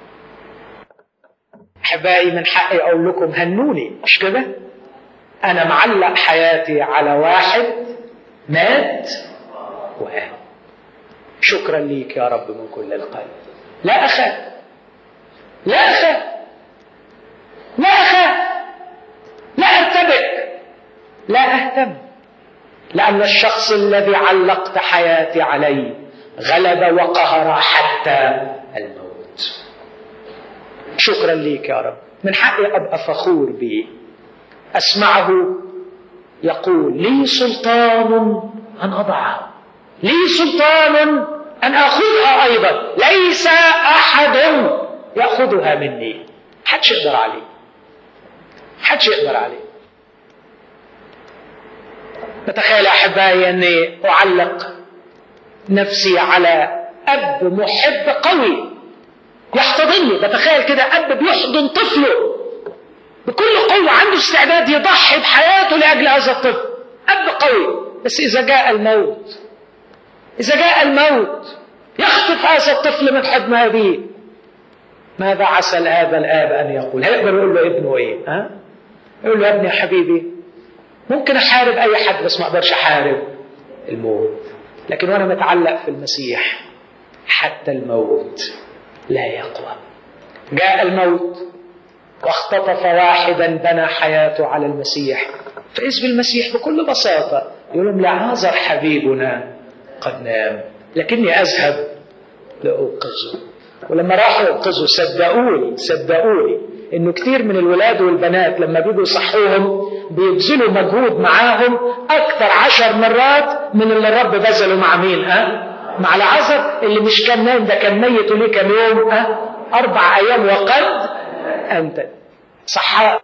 احبائي من حقي اقول لكم هنوني مش كده انا معلق حياتي على واحد مات وقام شكرا ليك يا رب من كل القلب لا اخاف لا اخاف لا اخاف لا ارتبك لا اهتم لان الشخص الذي علقت حياتي عليه غلب وقهر حتى الموت شكرا ليك يا رب من حقي ابقى فخور به اسمعه يقول لي سلطان ان اضعها لي سلطان ان اخذها ايضا ليس احد ياخذها مني حدش يقدر عليه حدش يقدر عليه بتخيل احبائي اني اعلق نفسي على اب محب قوي يحتضنني بتخيل كده اب بيحضن طفله بكل قوه عنده استعداد يضحي بحياته لاجل هذا الطفل اب قوي بس اذا جاء الموت اذا جاء الموت يخطف هذا الطفل من حضن ابيه ماذا عسى هذا الاب ان يقول هيقدر يقول له ابنه ايه ها يقول له يا ابني يا حبيبي ممكن احارب اي حد بس ما اقدرش احارب الموت لكن وانا متعلق في المسيح حتى الموت لا يقوى جاء الموت واختطف واحدا بنى حياته على المسيح فإذ بالمسيح بكل بساطة يقول لهم لعازر حبيبنا قد نام لكني أذهب لأوقظه ولما راحوا ينقذوا صدقوني صدقوني انه كتير من الولاد والبنات لما بيجوا يصحوهم بيبذلوا مجهود معاهم اكتر عشر مرات من اللي الرب بذله مع مين ها؟ مع العذر اللي مش كان نايم ده كان ميت وليه كام يوم ها؟ اربع ايام وقد انت صحاء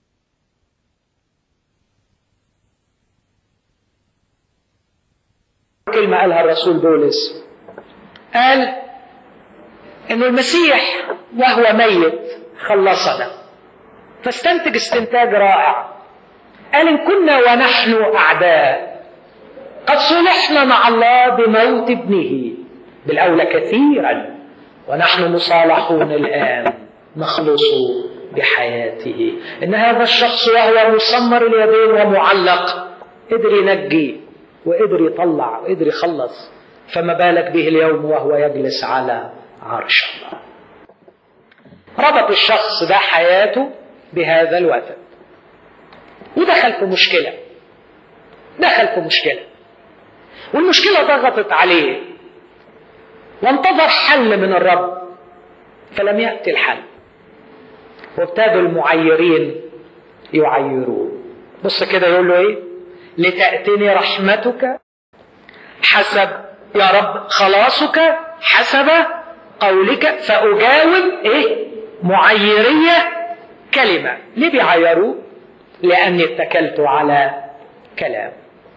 كلمة قالها الرسول بولس قال انه المسيح وهو ميت خلصنا فاستنتج استنتاج رائع قال ان كنا ونحن اعداء قد صلحنا مع الله بموت ابنه بالاولى كثيرا ونحن مصالحون الان نخلص بحياته ان هذا الشخص وهو مسمر اليدين ومعلق قدر ينجي وقدر يطلع وقدر يخلص فما بالك به اليوم وهو يجلس على عرش الله ربط الشخص ده حياته بهذا الوثن ودخل في مشكلة دخل في مشكلة والمشكلة ضغطت عليه وانتظر حل من الرب فلم يأتي الحل وابتدوا المعيرين يعيروه بص كده يقول له ايه لتأتني رحمتك حسب يا رب خلاصك حسب قولك فأجاوب ايه معيرية كلمة ليه بيعيروه لأني اتكلت على كلام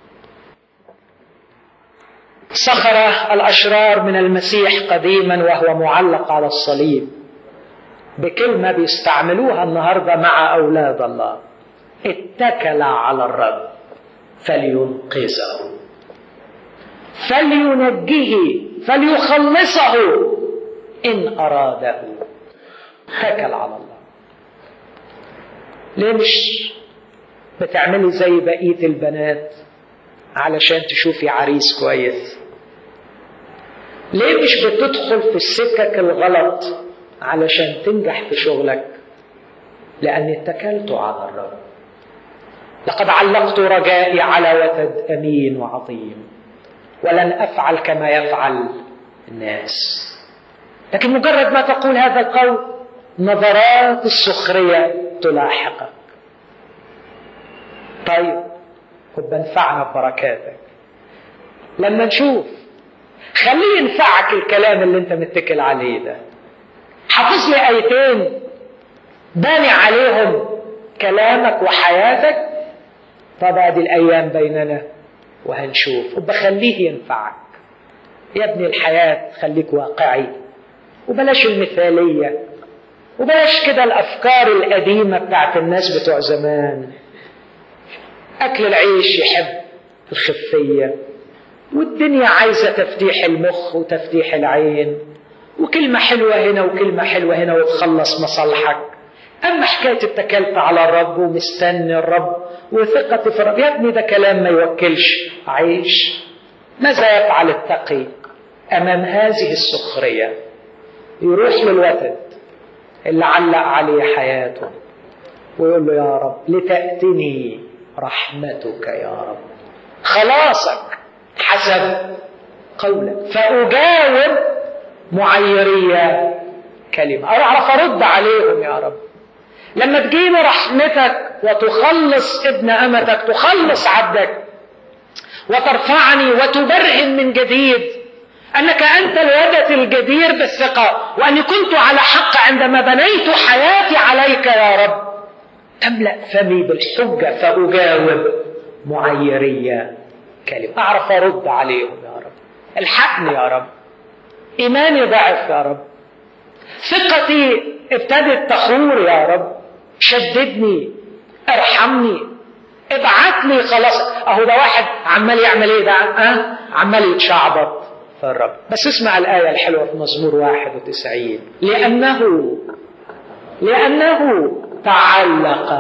سخر الأشرار من المسيح قديما وهو معلق على الصليب بكلمة بيستعملوها النهاردة مع أولاد الله اتكل على الرب فلينقذه فلينجيه فليخلصه إن أراده اتكل على الله ليه مش بتعملي زي بقية البنات علشان تشوفي عريس كويس ليه مش بتدخل في السكك الغلط علشان تنجح في شغلك لأني اتكلت على الرب لقد علقت رجائي على وتد أمين وعظيم ولن أفعل كما يفعل الناس لكن مجرد ما تقول هذا القول نظرات السخرية تلاحقك طيب رب انفعنا ببركاتك لما نشوف خليه ينفعك الكلام اللي انت متكل عليه ده حافظ لي ايتين باني عليهم كلامك وحياتك طب ادي الايام بيننا وهنشوف وبخليه ينفعك يا ابني الحياة خليك واقعي وبلاش المثالية وبلاش كده الأفكار القديمة بتاعت الناس بتوع زمان أكل العيش يحب الخفية والدنيا عايزة تفتيح المخ وتفتيح العين وكلمة حلوة هنا وكلمة حلوة هنا وتخلص مصالحك أما حكاية اتكلت على الرب ومستني الرب وثقتي في الرب يا ابني ده كلام ما يوكلش عيش ماذا يفعل التقي أمام هذه السخرية يروح للوتد اللي علق عليه حياته ويقول له يا رب لتأتني رحمتك يا رب خلاصك حسب قولك فأجاوب معيرية كلمة أو أعرف أرد عليهم يا رب لما تجيب رحمتك وتخلص ابن أمتك تخلص عبدك وترفعني وتبرهن من جديد أنك أنت الودة الجدير بالثقة وأني كنت على حق عندما بنيت حياتي عليك يا رب تملأ فمي بالحجة فأجاوب معيرية كلمة أعرف أرد عليهم يا رب الحقني يا رب إيماني ضعف يا رب ثقتي ابتدت تخور يا رب شددني ارحمني ابعت لي خلاص اهو ده واحد عمال يعمل ايه ده أه؟ عمال يتشعبط في الرب بس اسمع الآية الحلوة في مزمور 91 لأنه لأنه تعلق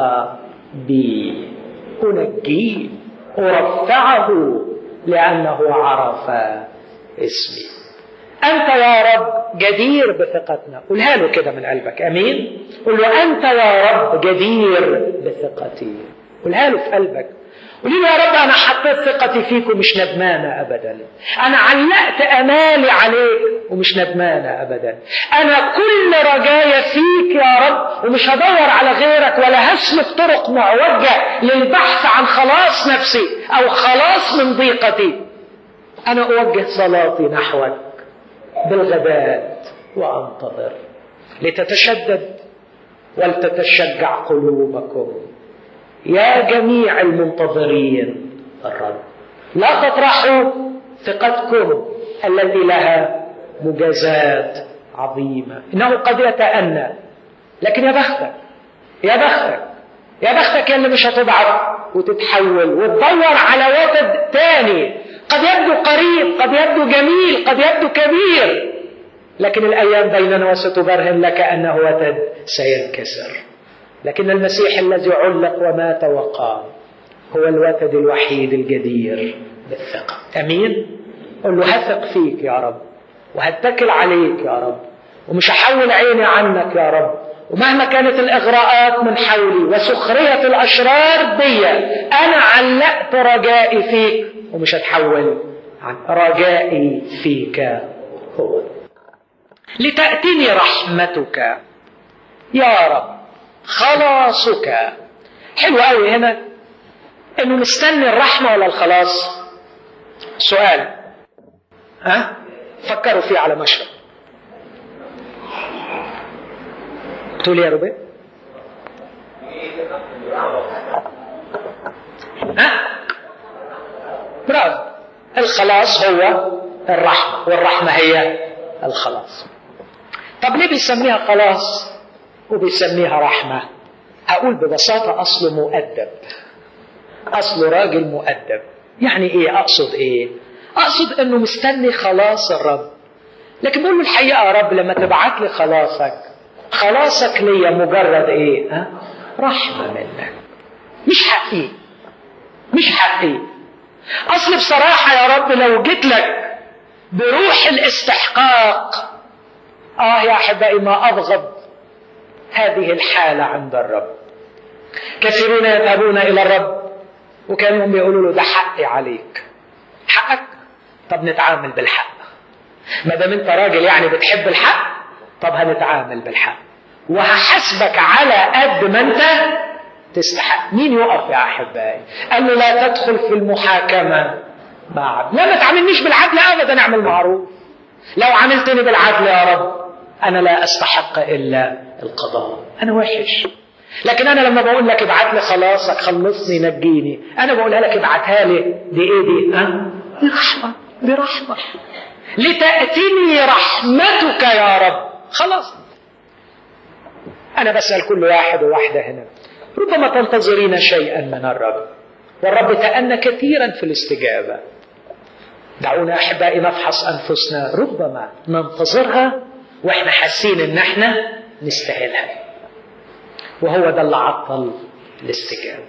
بي أنجيه أرفعه لأنه عرف اسمي أنت يا رب جدير بثقتنا قولها له كده من قلبك أمين قول له أنت يا رب جدير بثقتي قولها له في قلبك قولي له يا رب انا حطيت ثقتي فيك ومش ندمانه ابدا انا علقت امالي عليك ومش ندمانه ابدا انا كل رجايا فيك يا رب ومش هدور على غيرك ولا هسلك طرق معوجه للبحث عن خلاص نفسي او خلاص من ضيقتي انا اوجه صلاتي نحوك بالغداء وانتظر لتتشدد ولتتشجع قلوبكم يا جميع المنتظرين الرب لا تطرحوا ثقتكم التي لها مجازات عظيمة إنه قد يتأنى لكن يا بختك يا بختك يا بختك يا اللي مش هتضعف وتتحول وتدور على وتد تاني قد يبدو قريب قد يبدو جميل قد يبدو كبير لكن الأيام بيننا وستبرهن لك أنه وتد سينكسر لكن المسيح الذي علق ومات وقام هو الوتد الوحيد الجدير بالثقة أمين قل له هثق فيك يا رب وهتكل عليك يا رب ومش هحول عيني عنك يا رب ومهما كانت الإغراءات من حولي وسخرية الأشرار بي أنا علقت رجائي فيك ومش هتحول عن رجائي فيك هو لتأتني رحمتك يا رب خلاصك حلو قوي هنا انه مستني الرحمه ولا الخلاص سؤال ها فكروا فيه على مشرب تقول يا ربي ها برافو الخلاص هو الرحمه والرحمه هي الخلاص طب ليه بيسميها خلاص وبيسميها رحمة أقول ببساطة أصله مؤدب أصله راجل مؤدب يعني إيه أقصد إيه أقصد أنه مستني خلاص الرب لكن بقول له الحقيقة يا رب لما تبعت لي خلاصك خلاصك ليا مجرد إيه ها؟ رحمة منك مش حقي مش حقي أصل بصراحة يا رب لو جيت لك بروح الاستحقاق آه يا أحبائي ما أبغض هذه الحالة عند الرب كثيرون يذهبون إلى الرب وكانوا بيقولوا له ده حقي عليك حقك طب نتعامل بالحق ما دام انت راجل يعني بتحب الحق طب هنتعامل بالحق وهحاسبك على قد ما انت تستحق مين يقف يا احبائي قال له لا تدخل في المحاكمه مع لا ما تعاملنيش بالعدل ابدا اعمل معروف لو عاملتني بالعدل يا رب انا لا استحق الا القضاء انا وحش لكن انا لما بقول لك ابعت لي خلاصك خلصني نجيني انا بقولها لك ابعتها لي دي ايه دي ها دي رحمه دي رحمه لتاتيني رحمتك يا رب خلاص انا بسال كل واحد وواحده هنا ربما تنتظرين شيئا من الرب والرب تأنى كثيرا في الاستجابه دعونا احبائي نفحص انفسنا ربما ننتظرها واحنا حاسين ان احنا نستاهلها وهو ده اللي عطل الاستجابه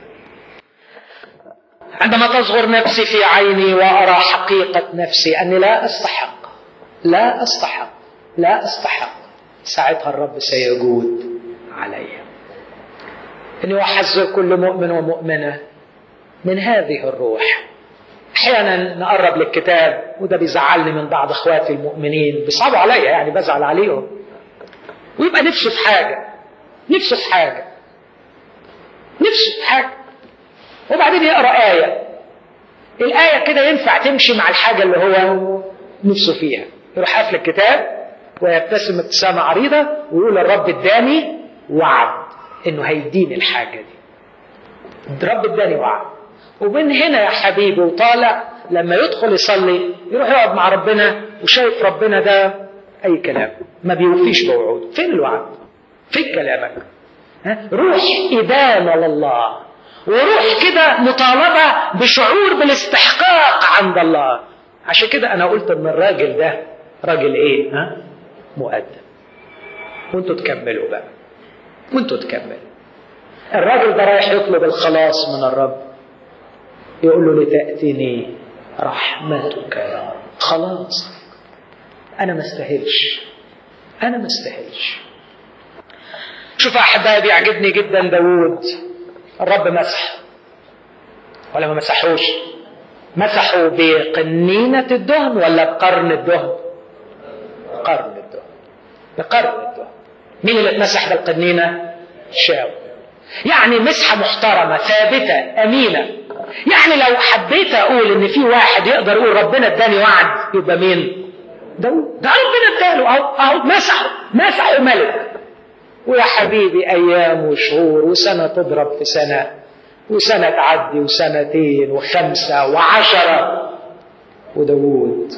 عندما تصغر نفسي في عيني وارى حقيقه نفسي اني لا استحق لا استحق لا استحق ساعتها الرب سيجود علي اني احذر كل مؤمن ومؤمنه من هذه الروح احيانا نقرب للكتاب وده بيزعلني من بعض اخواتي المؤمنين بيصعبوا عليا يعني بزعل عليهم ويبقى نفسه في حاجه نفسه في حاجه نفسه في حاجه وبعدين يقرا ايه الايه كده ينفع تمشي مع الحاجه اللي هو نفسه فيها يروح قافل الكتاب ويبتسم ابتسامه عريضه ويقول الرب اداني وعد انه هيديني الحاجه دي الرب اداني وعد ومن هنا يا حبيبي وطالع لما يدخل يصلي يروح يقعد مع ربنا وشايف ربنا ده اي كلام ما بيوفيش بوعوده فين الوعد فين كلامك ها؟ روح إدانة لله وروح كده مطالبة بشعور بالاستحقاق عند الله عشان كده أنا قلت إن الراجل ده راجل إيه؟ ها؟ مؤدب وأنتوا تكملوا بقى وأنتوا تكملوا الراجل ده رايح يطلب الخلاص من الرب يقول له لتأتني رحمتك يا رب خلاص أنا ما استاهلش أنا ما استاهلش شوف أحبابي يعجبني جدا داوود الرب مسح ولا ما مسحوش مسحوا بقنينة الدهن ولا بقرن الدهن قرن الدهن بقرن الدهن مين اللي اتمسح بالقنينة شاو يعني مسحة محترمة ثابتة أمينة يعني لو حبيت أقول إن في واحد يقدر يقول ربنا اداني وعد يبقى مين؟ داود ده ربنا اداله أهو أهو مسحه مسحه ملك ويا حبيبي أيام وشهور وسنة تضرب في سنة وسنة تعدي وسنتين وخمسة وعشرة وداود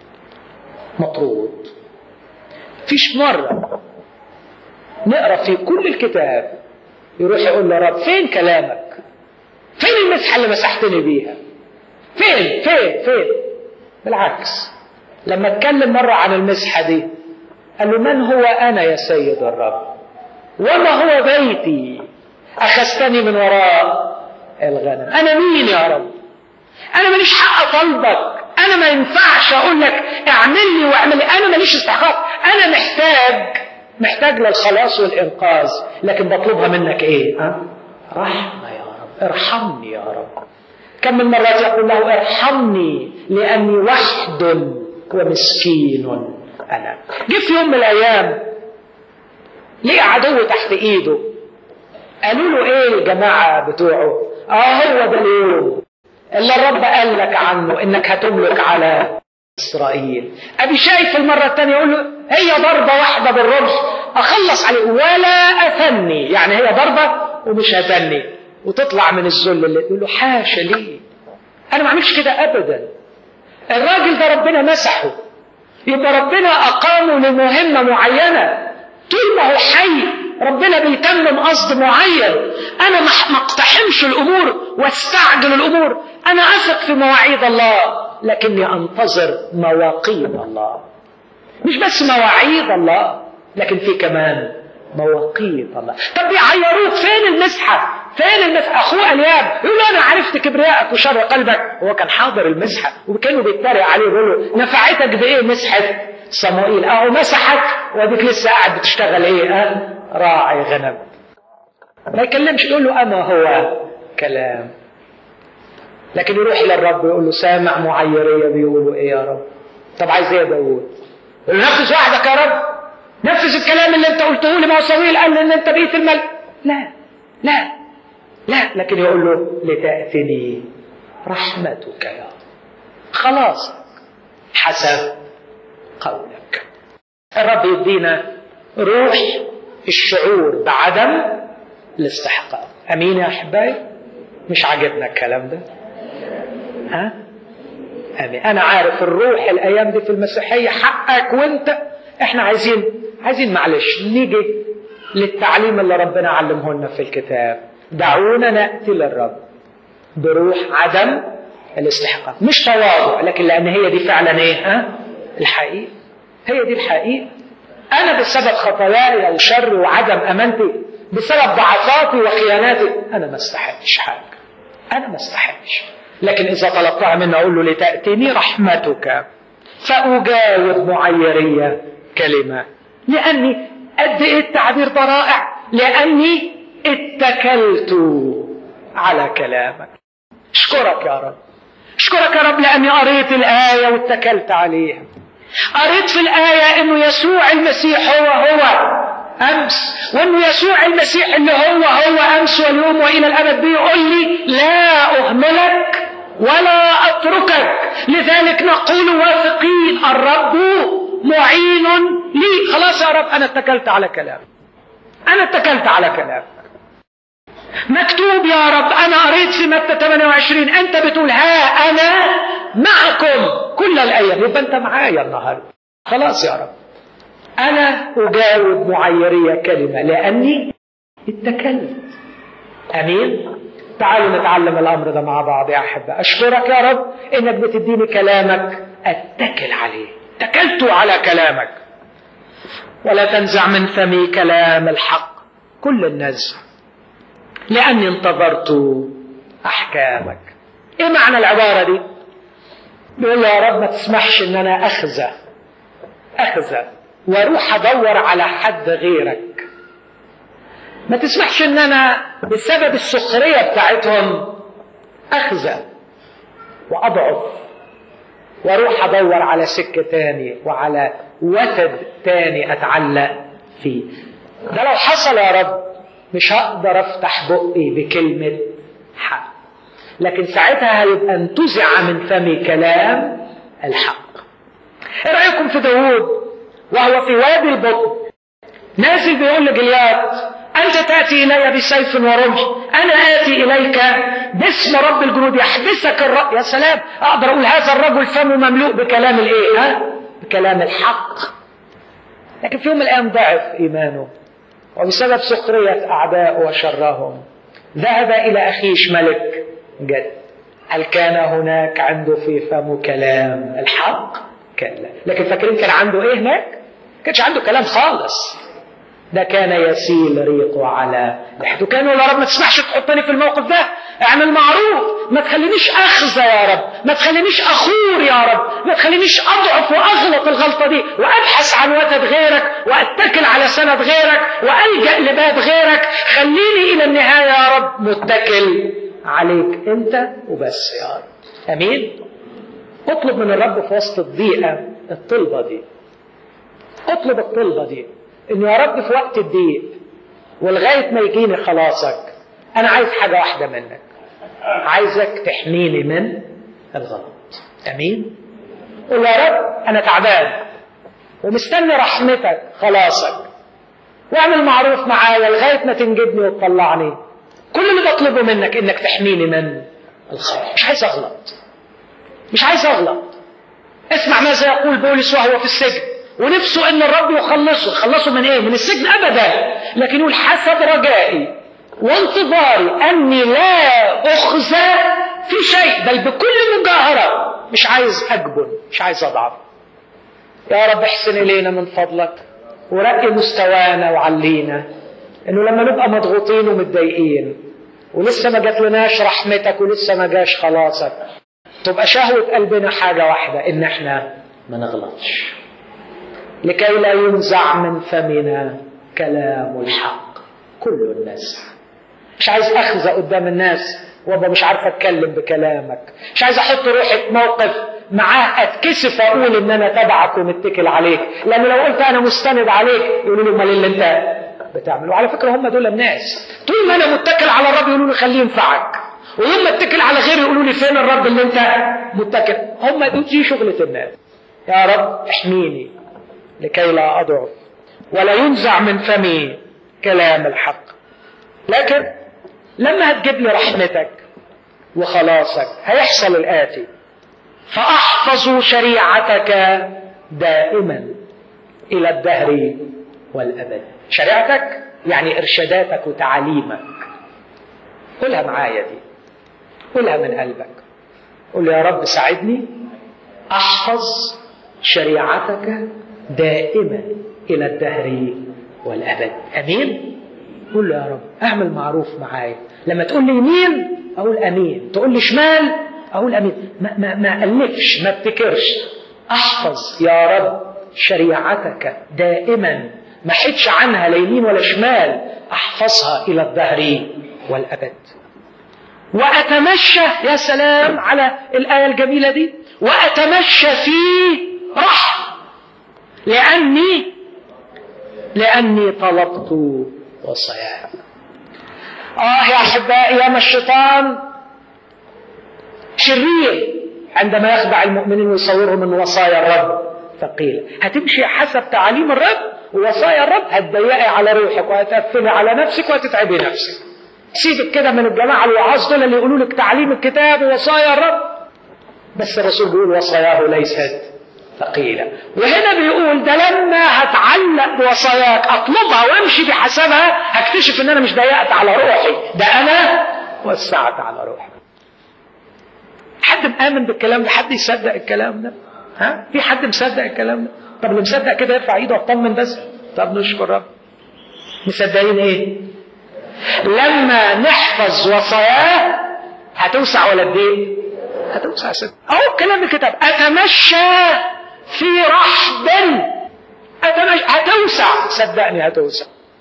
مطرود فيش مرة نقرا في كل الكتاب يروح يقول له رب فين كلامك فين المسحة اللي مسحتني بيها فين فين فين بالعكس لما اتكلم مرة عن المسحة دي قال له من هو أنا يا سيد الرب وما هو بيتي أخذتني من وراء الغنم أنا مين يا رب أنا ماليش حق أطلبك أنا ما ينفعش أقول لك اعمل لي واعمل لي أنا ماليش استحقاق أنا محتاج محتاج للخلاص والإنقاذ لكن بطلبها منك إيه ها؟ رحمة يا رب ارحمني يا رب كم من مرات يقول له ارحمني لأني وحد ومسكين أنا جه في يوم من الأيام ليه عدو تحت إيده قالوا له إيه الجماعة بتوعه آه هو ده اليوم اللي الرب قال لك عنه إنك هتملك على إسرائيل أبي شايف المرة الثانية يقول له هي ضربة واحدة بالرمح أخلص عليه ولا أثني يعني هي ضربة ومش هتني وتطلع من الذل اللي تقول له حاشا ليه أنا ما عملش كده أبدا الراجل ده ربنا مسحه يبقى ربنا أقامه لمهمة معينة طول ما هو حي ربنا بيتمم قصد معين أنا ما اقتحمش الأمور واستعجل الأمور أنا أثق في مواعيد الله لكني أنتظر مواقيت الله مش بس مواعيد الله لكن في كمان مواقيت الله طب بيعيروك فين المسحة فين المسحة أخوه الياب يقول له أنا عرفت كبريائك وشر قلبك هو كان حاضر المسحة وكانوا بيتريق عليه يقول له نفعتك بإيه مسحة صموئيل أهو مسحك واديك لسه قاعد بتشتغل إيه أه؟ راعي غنم ما يكلمش يقول له أما هو كلام لكن يروح للرب يقول له سامع معيرية بيقولوا إيه يا رب طب عايز إيه يا داوود يقول له نفذ وحدك يا رب نفذ الكلام اللي انت قلته لي ما هو صويل قال لي ان انت بقيت الملك لا لا لا لكن يقول له لتأتني رحمتك يا رب خلاص حسب قولك الرب يدينا روح الشعور بعدم الاستحقاق امين يا احبائي مش عاجبنا الكلام ده ها امين انا عارف الروح الايام دي في المسيحيه حقك وانت احنا عايزين عايزين معلش نيجي للتعليم اللي ربنا علمه لنا في الكتاب دعونا ناتي للرب بروح عدم الاستحقاق مش تواضع لكن لان هي دي فعلا ايه ها الحقيقه هي دي الحقيقه انا بسبب خطاياي او شر وعدم امانتي بسبب ضعفاتي وخياناتي انا ما استحقش حاجه انا ما استحقش لكن اذا طلبتها منه اقول له لتاتيني رحمتك فاجاوب معيريه كلمه لاني قد ايه التعبير ده رائع لاني اتكلت على كلامك اشكرك يا رب اشكرك يا رب لاني قريت الايه واتكلت عليها قريت في الايه انه يسوع المسيح هو هو امس وانه يسوع المسيح اللي هو هو امس واليوم والى الابد بيقول لي لا اهملك ولا اتركك لذلك نقول واثقين الرب معين لي خلاص يا رب انا اتكلت على كلامك انا اتكلت على كلامك مكتوب يا رب انا قريت في متى 28 انت بتقول ها انا معكم كل الايام يبقى انت معايا النهارده خلاص يا رب انا اجاوب معيريه كلمه لاني اتكلت امين تعالوا نتعلم الامر ده مع بعض يا احبه اشكرك يا رب انك بتديني كلامك اتكل عليه اتكلت على كلامك ولا تنزع من فمي كلام الحق كل النزع لاني انتظرت احكامك ايه معنى العباره دي بيقول يا رب ما تسمحش ان انا اخزى اخزى واروح ادور على حد غيرك ما تسمحش ان انا بسبب السخريه بتاعتهم اخزى واضعف واروح ادور على سكه تاني وعلى وتد تاني اتعلق فيه ده لو حصل يا رب مش هقدر افتح بقي بكلمه حق لكن ساعتها هيبقى انتزع من فمي كلام الحق ايه رايكم في داوود وهو في وادي البطن نازل بيقول لجليات انت تاتي الي بسيف ورمح انا اتي اليك باسم رب الجنود يحبسك الرب يا سلام اقدر اقول هذا الرجل فمه مملوء بكلام الايه ها بكلام الحق لكن في يوم من الايام ضعف ايمانه وبسبب سخريه اعدائه وشرهم ذهب الى اخيش ملك جد هل كان هناك عنده في فمه كلام الحق كلا لكن فاكرين كان عنده ايه هناك كانش عنده كلام خالص ده كان يسيل ريقه على لحيته كان يقول يا رب ما تسمحش تحطني في الموقف ده اعمل معروف ما تخلينيش اخزى يا رب ما تخلينيش اخور يا رب ما تخلينيش اضعف واغلط الغلطه دي وابحث عن وتد غيرك واتكل على سند غيرك والجا لباب غيرك خليني الى النهايه يا رب متكل عليك انت وبس يا رب امين اطلب من الرب في وسط الضيقه الطلبه دي اطلب الطلبه دي ان يا رب في وقت الضيق ولغايه ما يجيني خلاصك انا عايز حاجه واحده منك عايزك تحميني من الغلط امين قول يا رب انا تعبان ومستني رحمتك خلاصك واعمل معروف معايا لغايه ما تنجدني وتطلعني كل اللي بطلبه منك انك تحميني من الخطا مش عايز اغلط مش عايز اغلط اسمع ماذا يقول بولس وهو في السجن ونفسه ان الرب يخلصه يخلصه من ايه من السجن ابدا لكن يقول حسب رجائي وانتظاري اني لا اخزى في شيء بل بكل مجاهره مش عايز اجبن مش عايز اضعف يا رب احسن الينا من فضلك ورقي مستوانا وعلينا انه لما نبقى مضغوطين ومتضايقين ولسه ما جاتلناش رحمتك ولسه ما جاش خلاصك تبقى شهوة قلبنا حاجة واحدة ان احنا ما نغلطش لكي لا ينزع من فمنا كلام الحق كل الناس مش عايز اخزى قدام الناس وابقى مش عارف اتكلم بكلامك مش عايز احط روحي في موقف معاه اتكسف اقول ان انا تبعك ومتكل عليك لان لو قلت انا مستند عليك يقولوا لي امال اللي انت بتعمل وعلى فكره هم دول الناس طول ما انا متكل على الرب يقولوا لي خليه ينفعك ويوم ما اتكل على غيري يقولوا لي فين الرب اللي انت متكل هم دول دي شغله الناس يا رب احميني لكي لا اضعف ولا ينزع من فمي كلام الحق لكن لما هتجيب لي رحمتك وخلاصك هيحصل الآتي فأحفظ شريعتك دائما إلى الدهر والأبد شريعتك يعني إرشاداتك وتعاليمك قولها معايا دي قولها من قلبك قول يا رب ساعدني أحفظ شريعتك دائما إلى الدهر والأبد أمين قول له يا رب اعمل معروف معايا لما تقول لي يمين اقول امين تقول لي شمال اقول امين ما, ما, ما الفش ما ابتكرش احفظ يا رب شريعتك دائما ما حدش عنها لا يمين ولا شمال احفظها الى الدهر والابد واتمشى يا سلام على الايه الجميله دي واتمشى في رحم لاني لاني طلبت وصيام آه يا أحبائي يا ما الشيطان شرير عندما يخدع المؤمنين ويصورهم من وصايا الرب ثقيلة هتمشي حسب تعاليم الرب ووصايا الرب هتضيقي على روحك وهتقفلي على نفسك وهتتعبي نفسك سيبك كده من الجماعة الوعاظ دول اللي يقولوا لك تعليم الكتاب ووصايا الرب بس الرسول بيقول وصاياه ليست ثقيلة وهنا بيقول ده لما هتعلق بوصاياك اطلبها وامشي بحسبها هكتشف ان انا مش ضيقت على روحي ده انا وسعت على روحي حد مآمن بالكلام ده حد يصدق الكلام ده ها في حد مصدق الكلام ده طب اللي مصدق كده يرفع ايده واطمن بس طب نشكر رب مصدقين ايه لما نحفظ وصاياه هتوسع ولا تضيق هتوسع ست اهو كلام الكتاب اتمشى في رحب أتمشى هتوسع صدقني هتوسع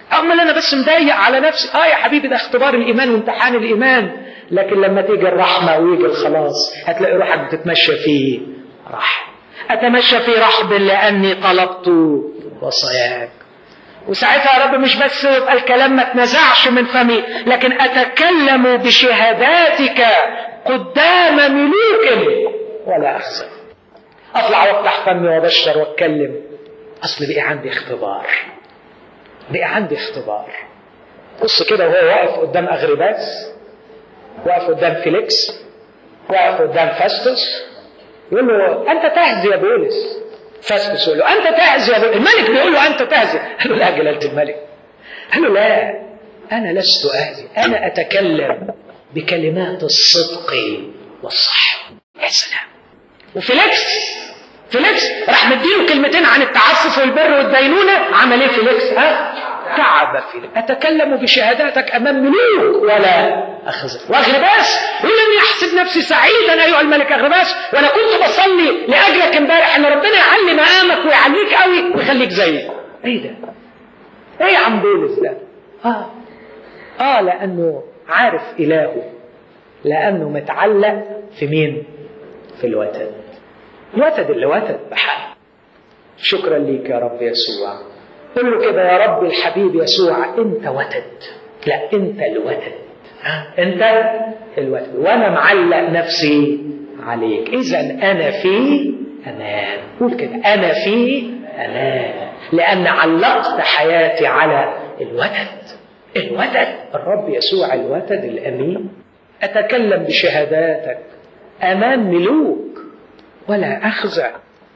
امال انا بس مضايق على نفسي اه يا حبيبي ده اختبار الايمان وامتحان الايمان لكن لما تيجي الرحمه ويجي الخلاص هتلاقي روحك بتتمشى في رحم اتمشى في رحب لاني طلبت وصاياك وساعتها يا رب مش بس يبقى الكلام ما اتنزعش من فمي لكن اتكلم بشهاداتك قدام ملوك ولا اخزى اطلع وافتح فمي وابشر واتكلم اصل بقي عندي اختبار بقي عندي اختبار بص كده وهو واقف قدام اغرباس واقف قدام فيليكس واقف قدام فاستوس يقول له انت تهزي يا بولس فاستوس يقول له انت تهزي يا بولس الملك بيقول له انت تهزي قال له لا جلاله الملك قال له لا انا لست اهزي انا اتكلم بكلمات الصدق والصح يا سلام وفيليكس فيليكس راح مديله كلمتين عن التعفف والبر والدينونه عمل ايه فيليكس ها تعب فيليكس اتكلم بشهاداتك امام ملوك ولا اخزى واغرباس يقول اني احسب نفسي سعيدا ايها الملك اغرباس وانا كنت بصلي لاجلك امبارح ان ربنا يعلي مقامك ويعليك قوي ويخليك زيي ايه ده ايه يا عم بولس ده اه اه لانه عارف الهه لانه متعلق في مين في الوتد الوتد اللي وتد بحق شكرا ليك يا رب يسوع قل له كده يا رب الحبيب يسوع انت وتد لا انت الوتد ها؟ انت الوتد وانا معلق نفسي عليك اذا انا في امان قول كده انا في امان لان علقت حياتي على الوتد الوتد الرب يسوع الوتد الامين اتكلم بشهاداتك امام ملوك ولا اخزى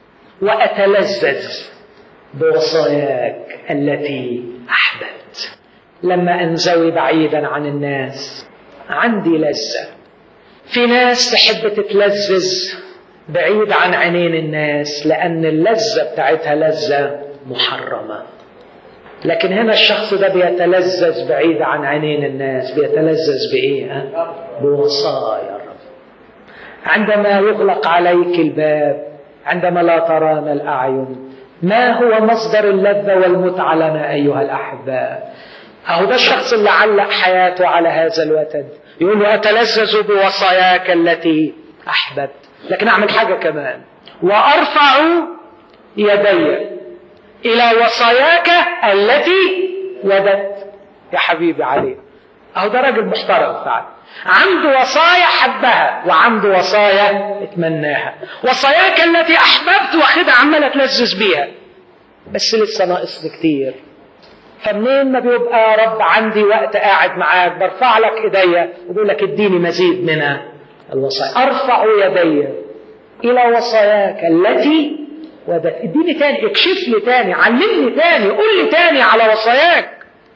واتلذذ بوصاياك التي احببت لما انزوي بعيدا عن الناس عندي لذه في ناس تحب تتلذذ بعيد عن عينين الناس لان اللذه بتاعتها لذه محرمه لكن هنا الشخص ده بيتلذذ بعيد عن عينين الناس بيتلذذ بايه ها؟ بوصايا الرب عندما يغلق عليك الباب عندما لا ترانا الاعين ما هو مصدر اللذه والمتعه لنا ايها الاحباء اهو ده الشخص اللي علق حياته على هذا الوتد يقول له اتلذذ بوصاياك التي احببت لكن اعمل حاجه كمان وارفع يدي الى وصاياك التي وددت يا حبيبي عليه اهو ده راجل محترم فعلا عنده وصايا حبها وعنده وصايا اتمناها وصاياك التي احببت واخدها عمال اتلذذ بيها بس لسه ناقصني كتير فمنين ما بيبقى يا رب عندي وقت قاعد معاك برفع لك ايديا وبقول لك اديني مزيد من الوصايا ارفع يدي الى وصاياك التي ودت اديني تاني اكشف لي تاني علمني تاني قول لي تاني على وصاياك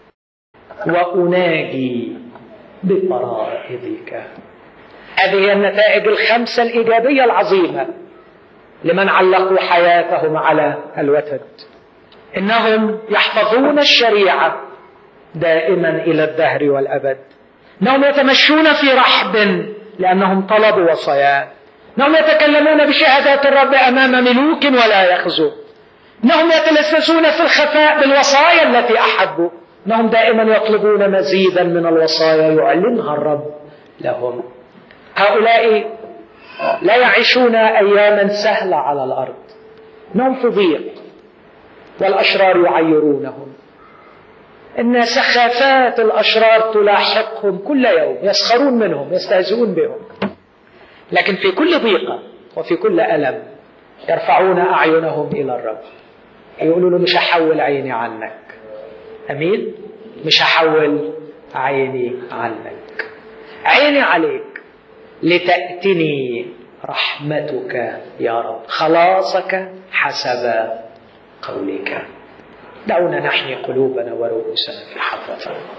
واناجي بفرائضك هذه هي النتائج الخمسه الايجابيه العظيمه لمن علقوا حياتهم على الوتد انهم يحفظون الشريعه دائما الى الدهر والابد انهم يتمشون في رحب لانهم طلبوا وصاياه انهم يتكلمون بشهادات الرب امام ملوك ولا يخزوا انهم يتلسسون في الخفاء بالوصايا التي احبوا انهم دائما يطلبون مزيدا من الوصايا يعلنها الرب لهم هؤلاء لا يعيشون اياما سهله على الارض انهم في ضيق والاشرار يعيرونهم ان سخافات الاشرار تلاحقهم كل يوم يسخرون منهم يستهزئون بهم لكن في كل ضيقه وفي كل الم يرفعون اعينهم الى الرب يقولوا له مش هحول عيني عنك امين مش هحول عيني عنك عيني عليك لتاتني رحمتك يا رب خلاصك حسب قولك دعونا نحني قلوبنا ورؤوسنا في حضرتك